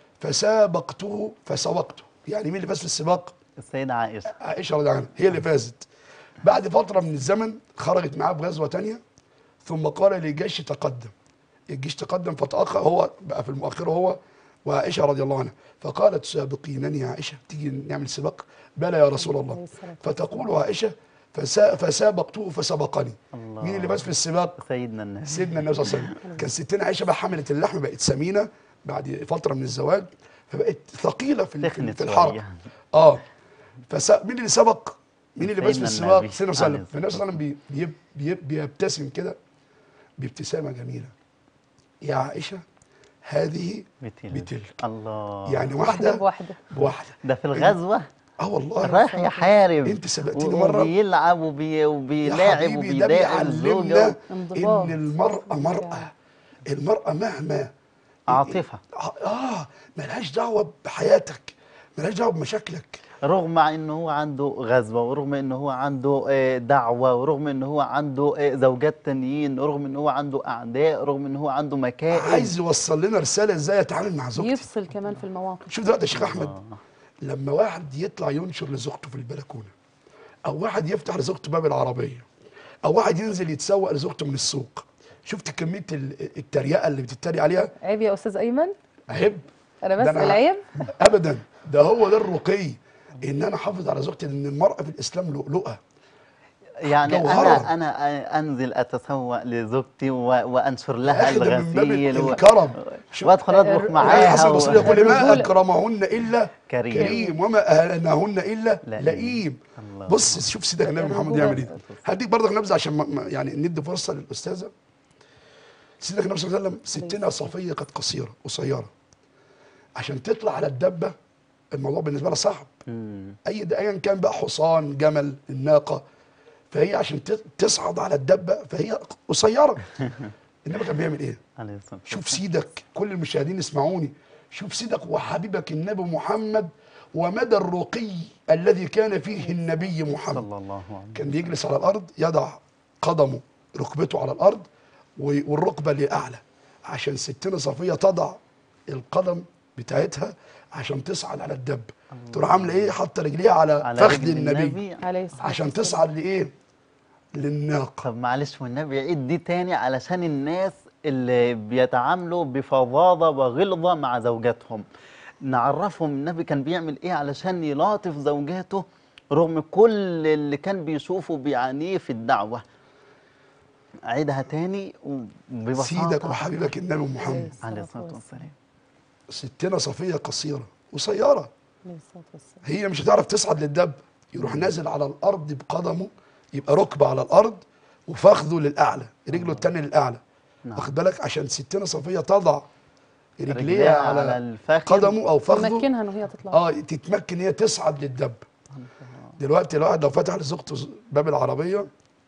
فسابقته فسبقته يعني مين اللي فاز في السباق السيدة عائشة عائشه رضي الله عنها هي اللي فازت بعد فتره من الزمن خرجت معاه في غزوه تانية ثم قال للجيش تقدم الجيش تقدم فتاخر هو بقى في المؤخره هو وعائشه رضي الله عنها فقالت سابقينني يا عائشه تيجي نعمل سباق بلى يا رسول عليه الله الصلاة فتقول عائشه فسا فسابقته فسبقني الله. مين اللي فاز في السباق سيدنا النبي سيدنا النبي صلى الله عليه وسلم كان ستنا عائشه بقى حملت اللحم بقت سمينه بعد فتره من الزواج فبقت ثقيله في ال- في, تخنت في الحرب شوية. اه فس مين اللي سبق مين اللي فاز في سيدنا السباق النبي سيدنا صلى الله عليه عليه وسلم النبي صلى الله عليه وسلم بي- بي- بي- بيبتسم كده بابتسامه جميله يا عائشه هذه بتلك بتلك الله يعني واحدة واحده بواحدة بواحده ده في الغزوة اه والله رايح يحارب انت سبقتني و- مرة. وبيلعب وبي... يا وبيلاعب حبيبي ده وبيلاعب بيعلمنا الزوجة انضباط. ان المرأة مرأة المرأة مهما عاطفة اه ملهاش دعوة بحياتك ملهاش دعوة بمشاكلك رغم انه هو عنده غزوة ورغم انه هو عنده آه، دعوة ورغم انه هو عنده آه، زوجات تانيين رغم انه هو عنده اعداء رغم انه هو عنده مكائد عايز يوصل لنا رسالة ازاي اتعامل مع زوجتي يفصل كمان في المواقف شوف دلوقتي يا شيخ احمد لما واحد يطلع ينشر لزوجته في البلكونه او واحد يفتح لزوجته باب العربيه او واحد ينزل يتسوق لزوجته من السوق شفت كميه ال- التريقه اللي بتتريق عليها عيب يا استاذ ايمن احب انا ده بسال عيب ابدا ده هو ده الرقي ان انا احافظ على زوجتي لان المراه في الاسلام لؤلؤه يعني جوهرة. انا انا انزل اتسوق لزوجتي و... وانشر لها اخد من باب الغسيل و... الكرم شوف وادخل اطبخ الر- معاها حسن و... البصري يقول ما الرجولة. اكرمهن الا كريم. كريم وما اهانهن الا لئيم. لئيم الله. بص شوف سيدنا النبي محمد يعمل ايه الرجولة. هديك برضك نبذه عشان ما- ما- يعني ندي فرصه للاستاذه سيدنا النبي صلى الله عليه وسلم ستنا صفيه كانت قصيره قصيره عشان تطلع على الدبه الموضوع بالنسبه لها صعب مم. اي ايا كان بقى حصان جمل الناقه فهي عشان ت- تصعد على الدبه فهي قصيره النبي كان بيعمل ايه عليه الصلاة شوف سيدك كل المشاهدين اسمعوني شوف سيدك وحبيبك النبي محمد ومدى الرقي الذي كان فيه النبي محمد صلى الله عليه كان بيجلس على الارض يضع قدمه ركبته على الارض و- والركبه لاعلى عشان ستنا صفيه تضع القدم بتاعتها عشان تصعد على الدب تروح عامله ايه حاطه رجليها على, على فخذ رجل النبي عليه الصلاه عشان والسلام. تصعد لايه للناقه طب معلش والنبي عيد دي تاني علشان الناس اللي بيتعاملوا بفظاظة وغلظة مع زوجاتهم نعرفهم النبي كان بيعمل ايه علشان يلاطف زوجاته رغم كل اللي كان بيشوفه بيعانيه في الدعوة عيدها تاني وببساطة سيدك وحبيبك النبي محمد عليه الصلاة والسلام ستنا صفيه قصيره قصيره عليه الصلاه والسلام هي مش هتعرف تصعد للدب يروح نازل على الارض بقدمه يبقى ركبه على الارض وفخذه للاعلى رجله التانية للاعلى نعم. واخد بالك عشان ستنا صفيه تضع رجليها رجليها على على الفخذ. قدمه او فخذه تمكنها ان هي تطلع اه تتمكن هي تصعد للدب دلوقتي الواحد لو فتح لزوجته باب العربيه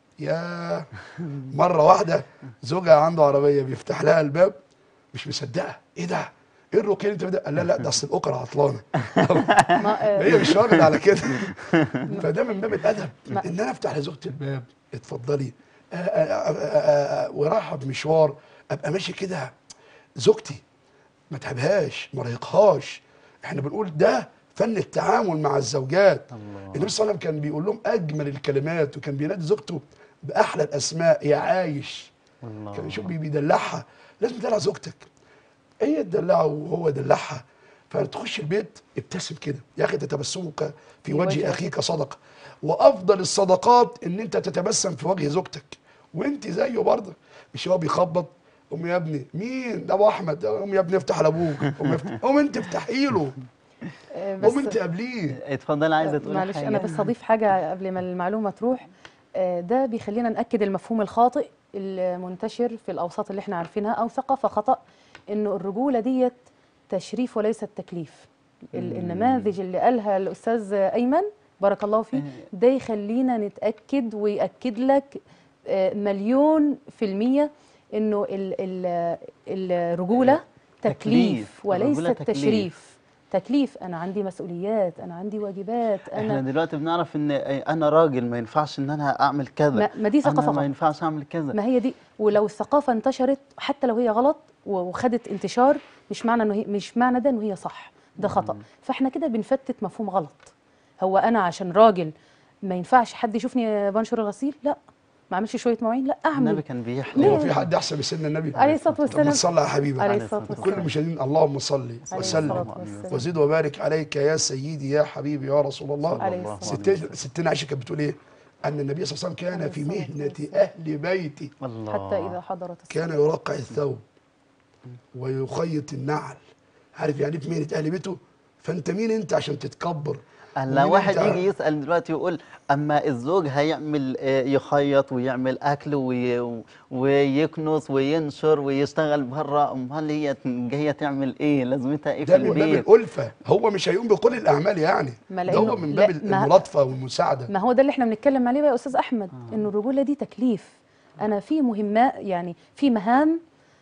يا مره واحده زوجها عنده عربيه بيفتح لها الباب مش مصدقه ايه ده؟ ايه الرقي اللي انت بدا؟ قال لا لا ده اصل الاوكرة عطلانه ما آه، هي مش واخد على كده فده من باب الادب ما- ان انا افتح لزوجتي الباب اتفضلي آه، آه، آه، آه، آه، ورايحه بمشوار ابقى ماشي كده زوجتي ما تعبهاش ما رهقهاش احنا بنقول ده فن التعامل مع الزوجات الله. النبي صلى الله عليه وسلم كان بيقول لهم اجمل الكلمات وكان بينادي زوجته باحلى الاسماء يا عايش الله. كان يشوف بي- بيدلعها لازم تدلع زوجتك هي تدلعه وهو يدلعها فتخش البيت ابتسم كده يا اخي تتبسمك في في وجه وجه اخيك صدقه وافضل الصدقات ان انت تتبسم في وجه زوجتك وانت زيه برضه مش هو بيخبط قوم يا ابني مين ده ابو احمد قوم يا ابني افتح لابوك قوم افتح قوم انت افتحي له آه، قوم بس انت قبليه اتفضل عايزة تقول معلش حاجة انا بس اضيف حاجه قبل ما المعلومه تروح آه، ده بيخلينا ناكد المفهوم الخاطئ المنتشر في الاوساط اللي احنا عارفينها او ثقافه خطا انه الرجوله ديت تشريف وليست تكليف ال- النماذج اللي قالها الاستاذ ايمن بارك الله فيه ده يخلينا نتاكد وياكد لك آه، مليون في الميه انه ال- ال- الرجوله تكليف. تكليف وليست الرجولة تكليف. تشريف تكليف انا عندي مسؤوليات انا عندي واجبات احنا انا دلوقتي بنعرف ان انا راجل ما ينفعش ان انا اعمل كذا ما- ما دي ثقافة انا ما غلط. ينفعش اعمل كذا ما هي دي ولو الثقافه انتشرت حتى لو هي غلط و- وخدت انتشار مش معنى انه هي مش معنى ده انه هي صح ده خطا فاحنا كده بنفتت مفهوم غلط هو انا عشان راجل ما ينفعش حد يشوفني بنشر الغسيل لا ما اعملش شويه مواعين لا النبي اعمل كان بيحلم هو في حد احسن من سيدنا النبي عليه الصلاه طب والسلام ما تصلي على حبيبك عليه عليه الصلاه الصلاة كل والسلام المشاهدين اللهم صل عليه وسلم الصلاة والسلام. وزد وبارك عليك يا سيدي يا حبيبي يا رسول الله عليه الله الصلاة ست- ستنا عائشه كانت بتقول ايه؟ ان النبي صلى الله عليه وسلم كان في مهنه اهل بيتي الله حتى اذا حضرت الصلاة. كان يرقع الثوب ويخيط النعل عارف يعني إيه في مهنه اهل بيته؟ فانت مين انت عشان تتكبر هلا ومين واحد أنت؟ يجي يسأل دلوقتي يقول أما الزوج هيعمل آه، يخيط ويعمل أكل وي- ويكنس وينشر ويشتغل بره أمال هي جاية تعمل إيه لازمتها إيه في ده من باب البيت الألفة هو مش هيقوم بكل الأعمال يعني ما ده لأنه- هو من باب لا، ما- الملاطفة والمساعدة ما هو ده اللي احنا بنتكلم عليه بقى يا استاذ احمد انه الرجوله دي تكليف انا في مهمات يعني في مهام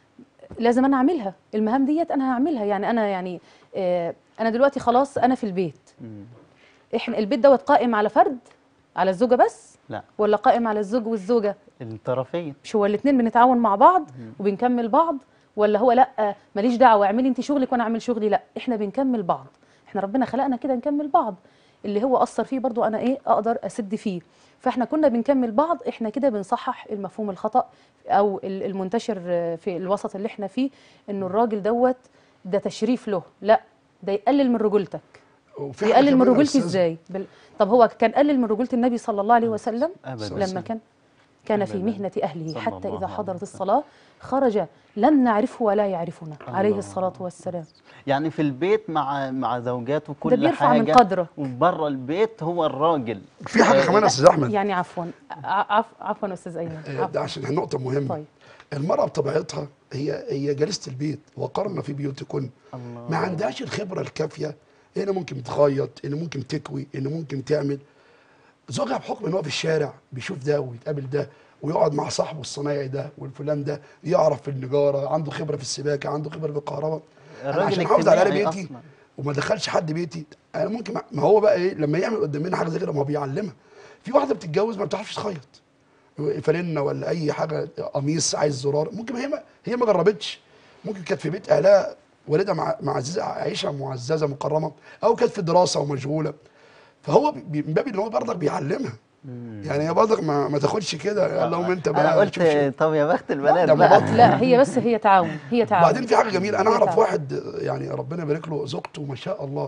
لازم انا اعملها المهام ديت انا هعملها يعني انا يعني آه انا دلوقتي خلاص انا في البيت مم. احنا البيت دوت قائم على فرد على الزوجه بس لا ولا قائم على الزوج والزوجه الطرفين مش هو الاثنين بنتعاون مع بعض وبنكمل بعض ولا هو لا ماليش دعوه اعملي انت شغلك وانا اعمل شغلي لا احنا بنكمل بعض احنا ربنا خلقنا كده نكمل بعض اللي هو اثر فيه برضو انا ايه اقدر اسد فيه فاحنا كنا بنكمل بعض احنا كده بنصحح المفهوم الخطا او ال- المنتشر في الوسط اللي احنا فيه انه الراجل دوت ده تشريف له لا ده يقلل من رجولتك وفي حاجة يقلل من كمان يا رجولتي أستاذ، ازاي بال... طب هو كان قلل من رجوله النبي صلى الله عليه وسلم أبدا لما كان كان في أبداً. مهنة أهله صلى حتى الله إذا عليه حضرت وسلم. الصلاة خرج لم نعرفه ولا يعرفنا عليه الله. الصلاة والسلام يعني في البيت مع مع زوجاته كل ده بيرفع من حاجة قدره وبره البيت هو الراجل في حاجة كمان يا أستاذ أحمد يعني عفوا ع- عف... عفوا أستاذ أيمن آه، ده عفواً. عشان نقطة مهمة طيب المرأة بطبيعتها هي هي جالسة البيت وقرن في بيوتكن الله ما عندهاش الخبرة الكافية هنا ممكن تخيط هنا ممكن تكوي هنا ممكن تعمل زوجها بحكم ان هو في الشارع بيشوف ده ويتقابل ده ويقعد مع صاحبه الصنايعي ده والفلان ده يعرف في النجاره عنده خبره في السباكه عنده خبره في الكهرباء انا الراجل عشان احافظ على اجتماعي بيتي أصلاً. وما دخلش حد بيتي انا ممكن ما هو بقى ايه لما يعمل قدامنا حاجه زي كده ما هو بيعلمها في واحده بتتجوز ما بتعرفش تخيط فانلة ولا اي حاجه قميص عايز زرار ممكن هي ما هي ما جربتش ممكن كانت في بيت اهلها والدها مع معززه عايشه معززه مكرمه او كانت في دراسه ومشغوله فهو بي- من باب ان هو برضك بيعلمها يعني هي برضك ما, ما تاخدش كده اللهم انت بقى انا قلت شوف شوف. طب يا بخت البنات ده بقى مبطل. لا هي بس هي تعاون هي تعاون وبعدين في حاجه جميله انا هي اعرف تعاون. واحد يعني ربنا يبارك له زوجته ما شاء الله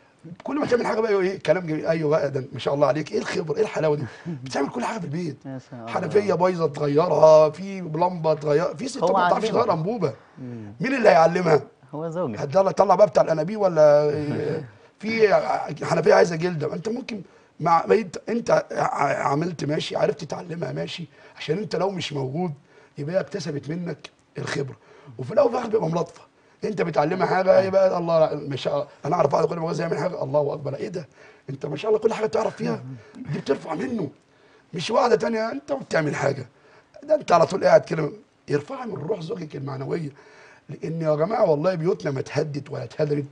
كل ما تعمل حاجه بقى ايه كلام جميل ايوه بقى ده ما شاء الله عليك ايه الخبره ايه الحلاوه دي بتعمل كل حاجه في البيت ما شاء الله. حنفيه بايظه تغيرها في لمبه تغير في ست هو ما بتعرفش علمها. تغير انبوبه مين اللي هيعلمها هو زوجها هتطلع طلع بقى بتاع الانابيب ولا إيه؟ في حنفيه عايزه جلده ما انت ممكن مع ما انت انت ع- عملت ماشي عرفت تعلمها ماشي عشان انت لو مش موجود يبقى هي اكتسبت منك الخبره وفي الاول وفي الاخر بيبقى ملطفه انت بتعلمها حاجه يبقى الله ما شاء الله انا اعرف واحد كل ما عايز يعمل حاجه الله اكبر ايه ده انت ما شاء الله كل حاجه بتعرف فيها دي بترفع منه مش واحده تانية انت ما بتعمل حاجه ده انت على طول قاعد كده ارفعي من روح زوجك المعنويه لان يا جماعه والله بيوتنا ما اتهدت ولا اتهدرت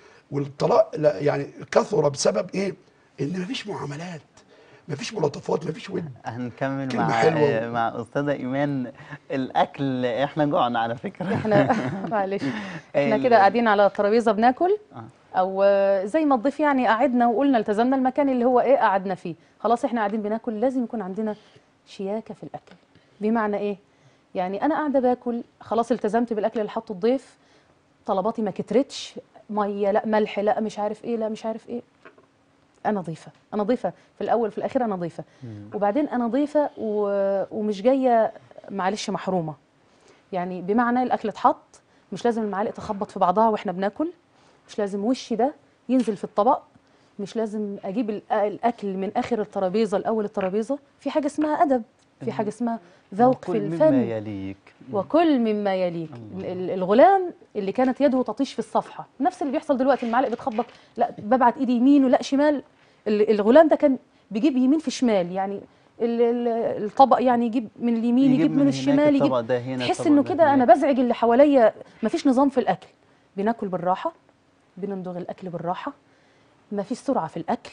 والطلاق لا يعني كثر بسبب ايه؟ ان مفيش معاملات مفيش ملاطفات مفيش ود هنكمل كلمة مع حلوة. مع استاذه ايمان الاكل احنا جوعنا على فكره احنا معلش احنا ال- كده قاعدين على الترابيزه بناكل آه. او آه، زي ما الضيف يعني قعدنا وقلنا التزمنا المكان اللي هو ايه قعدنا فيه خلاص احنا قاعدين بناكل لازم يكون عندنا شياكه في الاكل بمعنى ايه يعني انا قاعده باكل خلاص التزمت بالاكل اللي حطه الضيف طلباتي ما كترتش ميه لا ملح لا مش عارف ايه لا مش عارف ايه انا ضيفه انا ضيفه في الاول وفي الاخير انا ضيفه وبعدين انا ضيفه و... ومش جايه معلش محرومه يعني بمعنى الاكل اتحط مش لازم المعالق تخبط في بعضها واحنا بناكل مش لازم وشي ده ينزل في الطبق مش لازم اجيب الأ- الاكل من اخر الترابيزه لاول الترابيزه في حاجه اسمها ادب في حاجه اسمها ذوق في كل الفن مما يليك وكل مما يليك ال- ال- الغلام اللي كانت يده تطيش في الصفحه نفس اللي بيحصل دلوقتي المعلق بتخبط لا ببعت ايدي يمين ولا شمال ال- الغلام ده كان بيجيب يمين في شمال يعني ال- ال- الطبق يعني يجيب من اليمين يجيب, من, هناك الشمال الطبق يجيب ده هنا تحس الطبق انه ده كده انا هناك. بزعج اللي حواليا مفيش نظام في الاكل بناكل بالراحه بنمضغ الاكل بالراحه مفيش سرعه في الاكل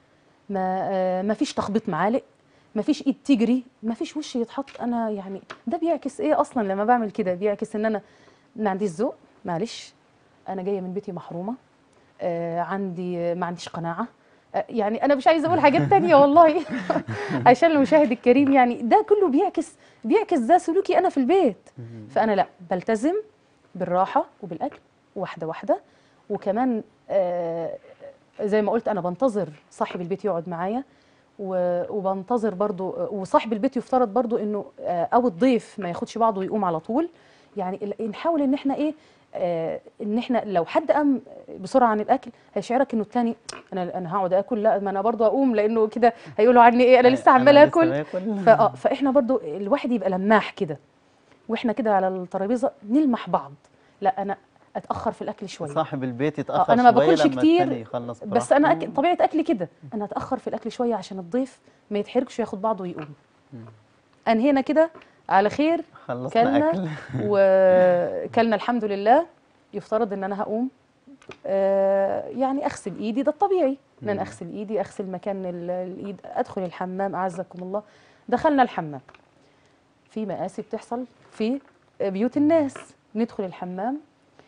ما آه، مفيش تخبيط معالق مفيش ايد تجري مفيش وش يتحط انا يعني ده بيعكس ايه اصلا لما بعمل كده بيعكس ان انا ما عنديش ذوق معلش انا جايه من بيتي محرومه آه عندي ما عنديش قناعه آه يعني انا مش عايزه اقول حاجات تانية والله عشان المشاهد الكريم يعني ده كله بيعكس بيعكس ده سلوكي انا في البيت فانا لا بلتزم بالراحه وبالاكل واحده واحده وكمان آه زي ما قلت انا بنتظر صاحب البيت يقعد معايا و- وبنتظر برضو وصاحب البيت يفترض برضو انه آه، او الضيف ما ياخدش بعضه ويقوم على طول يعني ال- نحاول ان احنا ايه آه ان احنا لو حد قام بسرعه عن الاكل هيشعرك انه التاني انا انا هقعد اكل لا ما انا برضه اقوم لانه كده هيقولوا عني ايه انا لسه عمال أنا لسه اكل باكل. فاه فاحنا برضو الواحد يبقى لماح كده واحنا كده على الترابيزه نلمح بعض لا انا اتاخر في الاكل شويه صاحب البيت يتاخر آه، انا ما شوية باكلش لما كتير التاني يخلص بس انا براحته. أك... طبيعه اكلي كده انا اتاخر في الاكل شويه عشان الضيف ما يتحركش وياخد بعضه ويقوم انهينا كده على خير خلصنا كلنا اكل وكلنا الحمد لله يفترض ان انا هقوم آه، يعني اغسل ايدي ده الطبيعي ان انا اغسل ايدي اغسل مكان ال- الايد ادخل الحمام اعزكم الله دخلنا الحمام في مآسي بتحصل في بيوت الناس ندخل الحمام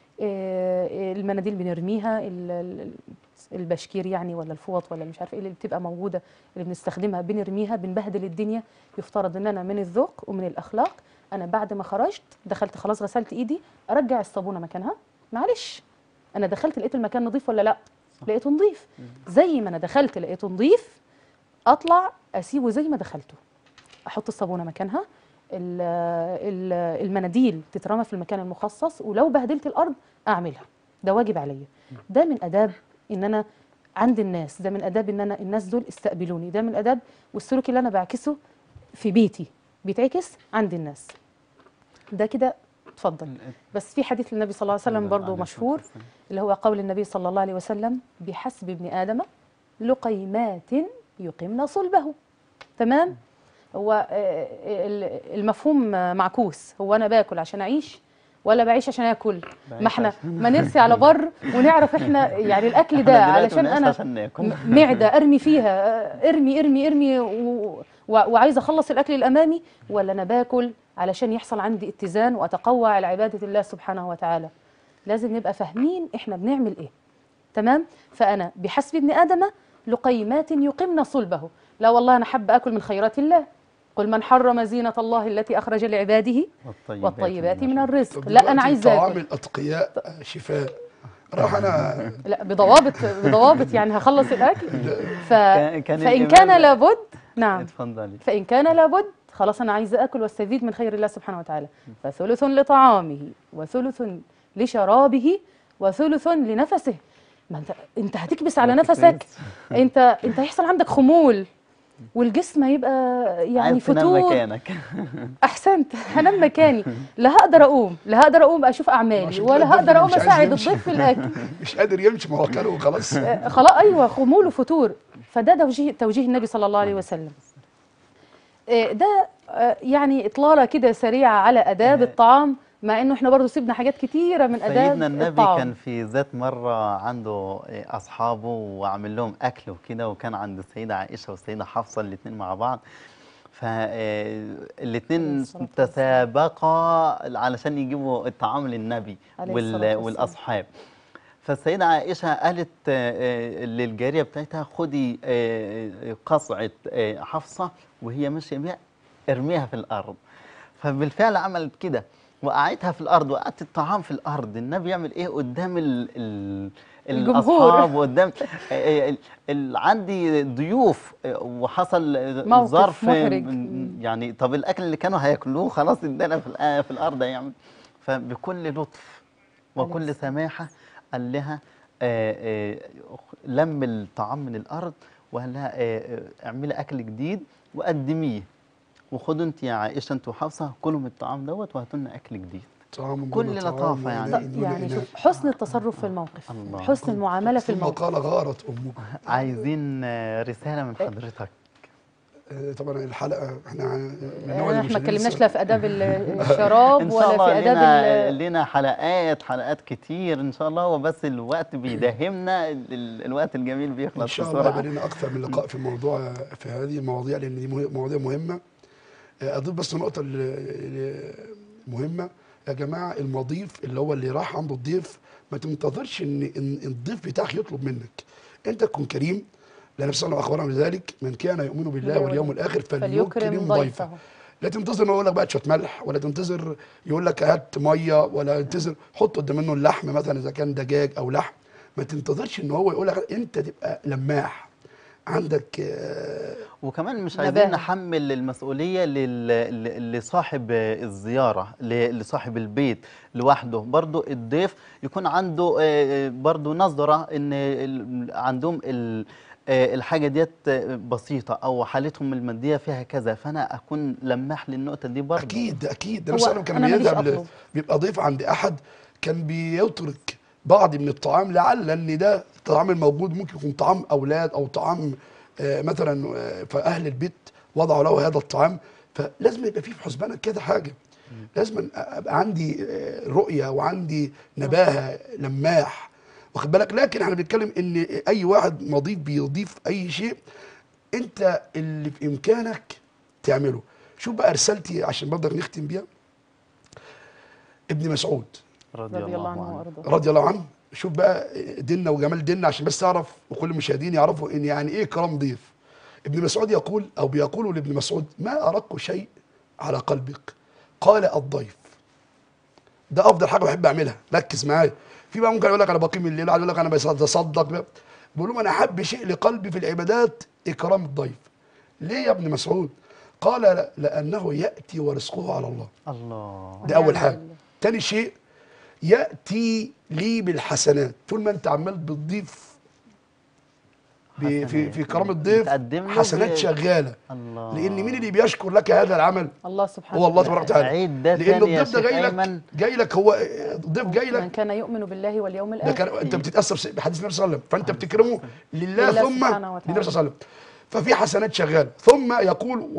آه، المناديل بنرميها ال- ال- البشكير يعني ولا الفوط ولا مش عارفه ايه اللي بتبقى موجوده اللي بنستخدمها بنرميها بنبهدل الدنيا يفترض ان انا من الذوق ومن الاخلاق انا بعد ما خرجت دخلت خلاص غسلت ايدي ارجع الصابونه مكانها معلش انا دخلت لقيت المكان نظيف ولا لا لقيته نظيف زي ما انا دخلت لقيته نظيف اطلع اسيبه زي ما دخلته احط الصابونه مكانها ال- ال- المناديل تترمى في المكان المخصص ولو بهدلت الارض اعملها ده واجب عليا ده من اداب ان انا عند الناس ده من اداب ان انا الناس دول استقبلوني ده من الاداب والسلوك اللي انا بعكسه في بيتي بيتعكس عند الناس ده كده اتفضل بس في حديث للنبي صلى الله عليه وسلم برضه مشهور اللي هو قول النبي صلى الله عليه وسلم بحسب ابن ادم لقيمات يقمن صلبه تمام هو آه، ال- المفهوم آه، معكوس هو انا باكل عشان اعيش ولا بعيش عشان اكل ما بعيش احنا عشان- ما نرسي على بر ونعرف احنا يعني الاكل ده إحنا دلوقتي علشان بنعيش انا عشان ناكل م- معده ارمي فيها آه، ارمي ارمي ارمي و- و- وعايزه اخلص الاكل الامامي ولا انا باكل علشان يحصل عندي اتزان واتقوى على عباده الله سبحانه وتعالى لازم نبقى فاهمين احنا بنعمل ايه تمام فانا بحسب ابن ادم لقيمات يقمن صلبه لا والله انا حابه اكل من خيرات الله قل من حرم زينه الله التي اخرج لعباده والطيبات من الرزق طب لا انا دلوقتي عايزه طعام اكل الاتقياء شفاء راح انا لا بضوابط بضوابط يعني هخلص الاكل ف... كان- كان فان الإمام- كان لابد نعم اتفضلي فإن كان لابد خلاص أنا عايزة أكل واستزيد من خير الله سبحانه وتعالى فثلث لطعامه وثلث لشرابه وثلث لنفسه ما أنت أنت هتكبس على ما نفسك تكبس. أنت أنت هيحصل عندك خمول والجسم هيبقى يعني عايز تنام فتور مكانك احسنت هنام مكاني لا هقدر اقوم لا هقدر اقوم اشوف اعمالي عشان ولا كده الضيف هقدر اقوم مش عايز اساعد يمشي. الضيف في الاكل مش قادر يمشي ما هو كان وخلاص آه، خلاص ايوه خمول وفتور فده توجيه توجيه النبي صلى الله عليه وسلم آه، ده آه، يعني اطلاله كده سريعه على اداب آه. الطعام مع انه احنا برضو سيبنا حاجات كتيره من اداب سيدنا النبي الطعام كان في ذات مرة عنده أصحابه وعمل لهم أكل وكده وكان عند السيدة عائشة والسيدة حفصة الاتنين مع بعض عليه فالاتنين الصلاة والسلام. تسابقا علشان يجيبوا الطعام للنبي عليه وال- الصلاة والسلام. والأصحاب فالسيدة عائشة قالت آه، آه، للجارية بتاعتها خدي آه، آه، قصعة آه، حفصة وهي ماشية بيها ارميها في الأرض فبالفعل عملت كده وقعتها في الأرض وقعت الطعام في الأرض النبي يعمل إيه قدام ال ال الجمهور. الأصحاب وقدام آه، ال- ال- عندي ضيوف آه، وحصل آه، موقف ظرف آه، محرج. م- يعني طب الأكل اللي كانوا هياكلوه خلاص ادانا في الآ- في الأرض يعني فبكل لطف عليه وكل السلام. سماحة قال لها آه، آه، لم الطعام من الأرض وقال لها آه، آه، اعملي أكل جديد وقدميه وخدوا انت يا عائشة انت وحفصة كلوا من الطعام دوت وهاتوا لنا أكل جديد طعام كل دون طعام لطافة يعني. وإناء دون يعني إناء. شوف حسن التصرف في الموقف الله. حسن المعامله في ثم الموقف قال غارت امك عايزين آه، رسالة من حضرتك آه، طبعا الحلقه احنا عن- من النوع آه، اللي احنا مش ما اتكلمناش هننسى. لا في اداب ال- الشراب ان شاء ولا الله في اداب لنا ال- لنا حلقات حلقات كتير ان شاء الله هو بس الوقت بيداهمنا ال- ال- الوقت الجميل ان بيخلص شاء الله يبقى بسرعه لنا اكثر من لقاء في موضوع في هذه المواضيع لان دي مه- مواضيع مهمه آه، اضيف بس نقطه ال- ال- مهمه يا جماعه المضيف اللي هو اللي راح عنده الضيف ما تنتظرش ان إن الضيف بتاعك يطلب منك انت تكون كريم لان صلى الله اخبرنا بذلك من كان يؤمن بالله واليوم الاخر فليكرم فليكرم ضيفه ضيفه لا تنتظر انه يقول لك بقى شويه ملح ولا تنتظر يقول لك هات ميه ولا تنتظر حط قدام منه اللحم مثلا اذا كان دجاج او لحم ما تنتظرش ان هو يقول لك انت تبقى لماح عندك آه، وكمان مش نباهة. عايزين نحمل المسؤولية لل- ل- لصاحب الزيارة ل- لصاحب البيت لوحده برضو الضيف يكون عنده آه، برضو نظرة ان ال- عندهم ال- آه، الحاجة ديت بسيطة أو حالتهم المادية فيها كذا فأنا أكون لماح للنقطة دي برضو اكيد اكيد ده هو مثلا كان أنا ماليش بيذهب ل- أطلب. بيبقى ضيف عند احد كان بيترك بعض من الطعام لعل ان ده الطعام الموجود ممكن يكون طعام اولاد او طعام آه، مثلا آه، فاهل البيت وضعوا له هذا الطعام فلازم يبقى فيه في حسبانك كده حاجه لازم ابقى عندي آه، رؤيه وعندي نباهه لماح واخد بالك لكن احنا بنتكلم ان اي واحد مضيف بيضيف اي شيء انت اللي في امكانك تعمله شوف بقى رسالتي عشان برضك نختم بيها ابن مسعود رضي, رضي الله عنه وارضاه رضي الله عنه شوف بقى ديننا وجمال ديننا عشان بس تعرف وكل المشاهدين يعرفوا ان يعني ايه كرام ضيف ابن مسعود يقول او بيقول لابن مسعود ما ارق شيء على قلبك قال الضيف ده افضل حاجه بحب اعملها ركز معايا في بقى ممكن يقول لك انا بقيم الليل واحد يقول لك انا بتصدق بقى. بقول لهم انا احب شيء لقلبي في العبادات اكرام الضيف ليه يا ابن مسعود قال لا- لانه ياتي ورزقه على الله الله ده اول ونعم حاجه بالله. تاني شيء ياتي لي بالحسنات طول ما انت عمال بتضيف ب- في حسنات. في كرام الضيف بتقدم له حسنات ب- شغاله الله لان مين اللي بيشكر لك هذا العمل الله سبحانه هو الله تبارك وتعالى عيد ده لان تاني يا الضيف ده شيخ جاي لك أيمن. جاي لك هو الضيف جاي من لك كان يؤمن بالله واليوم ده الاخر كان انت بتتاثر بحديث النبي صلى الله عليه وسلم فانت بتكرمه لله لله ثم سبحانه وتعالى. للنبي صلى الله عليه وسلم ففي حسنات شغاله ثم يقول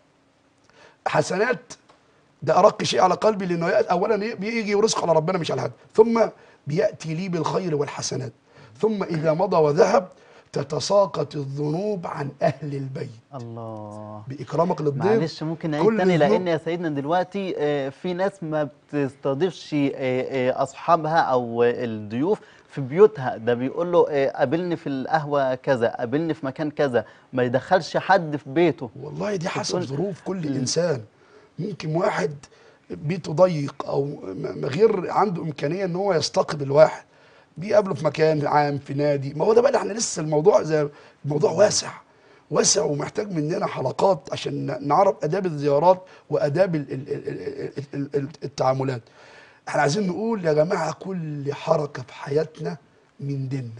وحسنات ده ارق شيء على قلبي لانه يأتي اولا بيجي ورزق على ربنا مش على حد ثم بياتي لي بالخير والحسنات ثم اذا مضى وذهب تتساقط الذنوب عن اهل البيت الله باكرامك للضيف معلش ممكن نعيد كل تاني الذنوب- لان يا سيدنا دلوقتي آه، في ناس ما بتستضيفش آه، آه، اصحابها او آه، الضيوف في بيوتها ده بيقول له آه، قابلني في القهوه كذا قابلني في مكان كذا ما يدخلش حد في بيته والله دي حسب بتقول- ظروف كل انسان ممكن واحد بيته ضيق او م- غير عنده امكانيه ان هو يستقبل واحد بيقابله في مكان عام في نادي ما هو ده بقى اللي احنا لسه الموضوع زي الموضوع واسع واسع ومحتاج مننا حلقات عشان ن- نعرف اداب الزيارات واداب ال- ال- ال- ال- ال- ال- التعاملات احنا عايزين نقول يا جماعه كل حركه في حياتنا من ديننا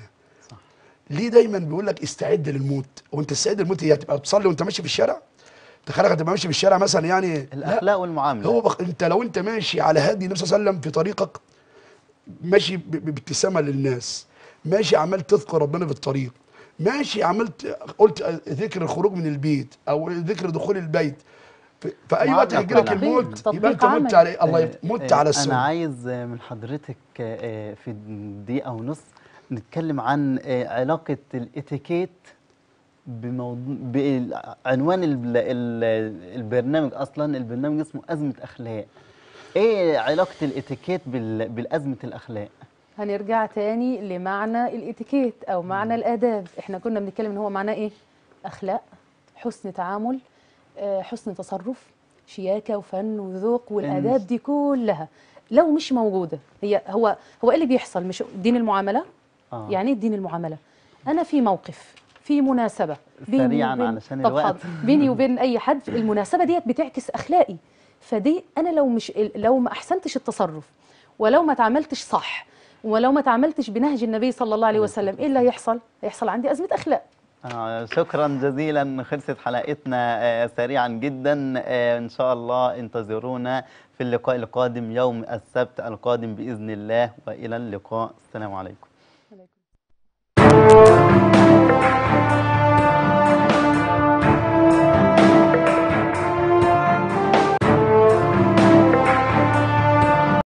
ليه دايما بيقول لك استعد للموت وانت تستعد للموت هي هتبقى بتصلي وانت ماشي في الشارع تخيلك هتبقى ماشي في الشارع مثلا يعني لا الاخلاق والمعامله هو بخ... انت لو انت ماشي على هدي النبي صلى الله عليه وسلم في طريقك ماشي ب... ب- بابتسامه للناس ماشي عمال تذكر ربنا في الطريق ماشي عملت قلت ذكر الخروج من البيت او ذكر دخول البيت في, في اي وقت معاملة هيجي لك طبعاً. الموت تطبيق يبقى انت مت عملي. على الله يب... آه، مت آه، على انا السنه عايز آه، من حضرتك آه، في دقيقه ونص نتكلم عن آه، علاقه الاتيكيت بموضوع بعنوان ال- ال- البرنامج اصلا البرنامج اسمه ازمه اخلاق ايه علاقه الاتيكيت بال- بالازمه الاخلاق هنرجع تاني لمعنى الاتيكيت او معنى الاداب احنا كنا بنتكلم ان هو معناه ايه اخلاق حسن تعامل آه، حسن تصرف شياكه وفن وذوق والاداب دي كلها لو مش موجوده هي هو هو ايه اللي بيحصل مش دين المعامله آه. يعني ايه دين المعامله انا في موقف في مناسبه سريعاً وبين- علشان طب الوقت. حاضر. بيني وبين اي حد المناسبه ديت بتعكس اخلاقي فدي انا لو مش لو ما احسنتش التصرف ولو ما تعاملتش صح ولو ما تعاملتش بنهج النبي صلى الله عليه وسلم ايه اللي هيحصل هيحصل عندي ازمه اخلاق آه شكرا جزيلا خلصت حلقتنا آه سريعا جدا آه ان شاء الله انتظرونا في اللقاء القادم يوم السبت القادم باذن الله والى اللقاء السلام عليكم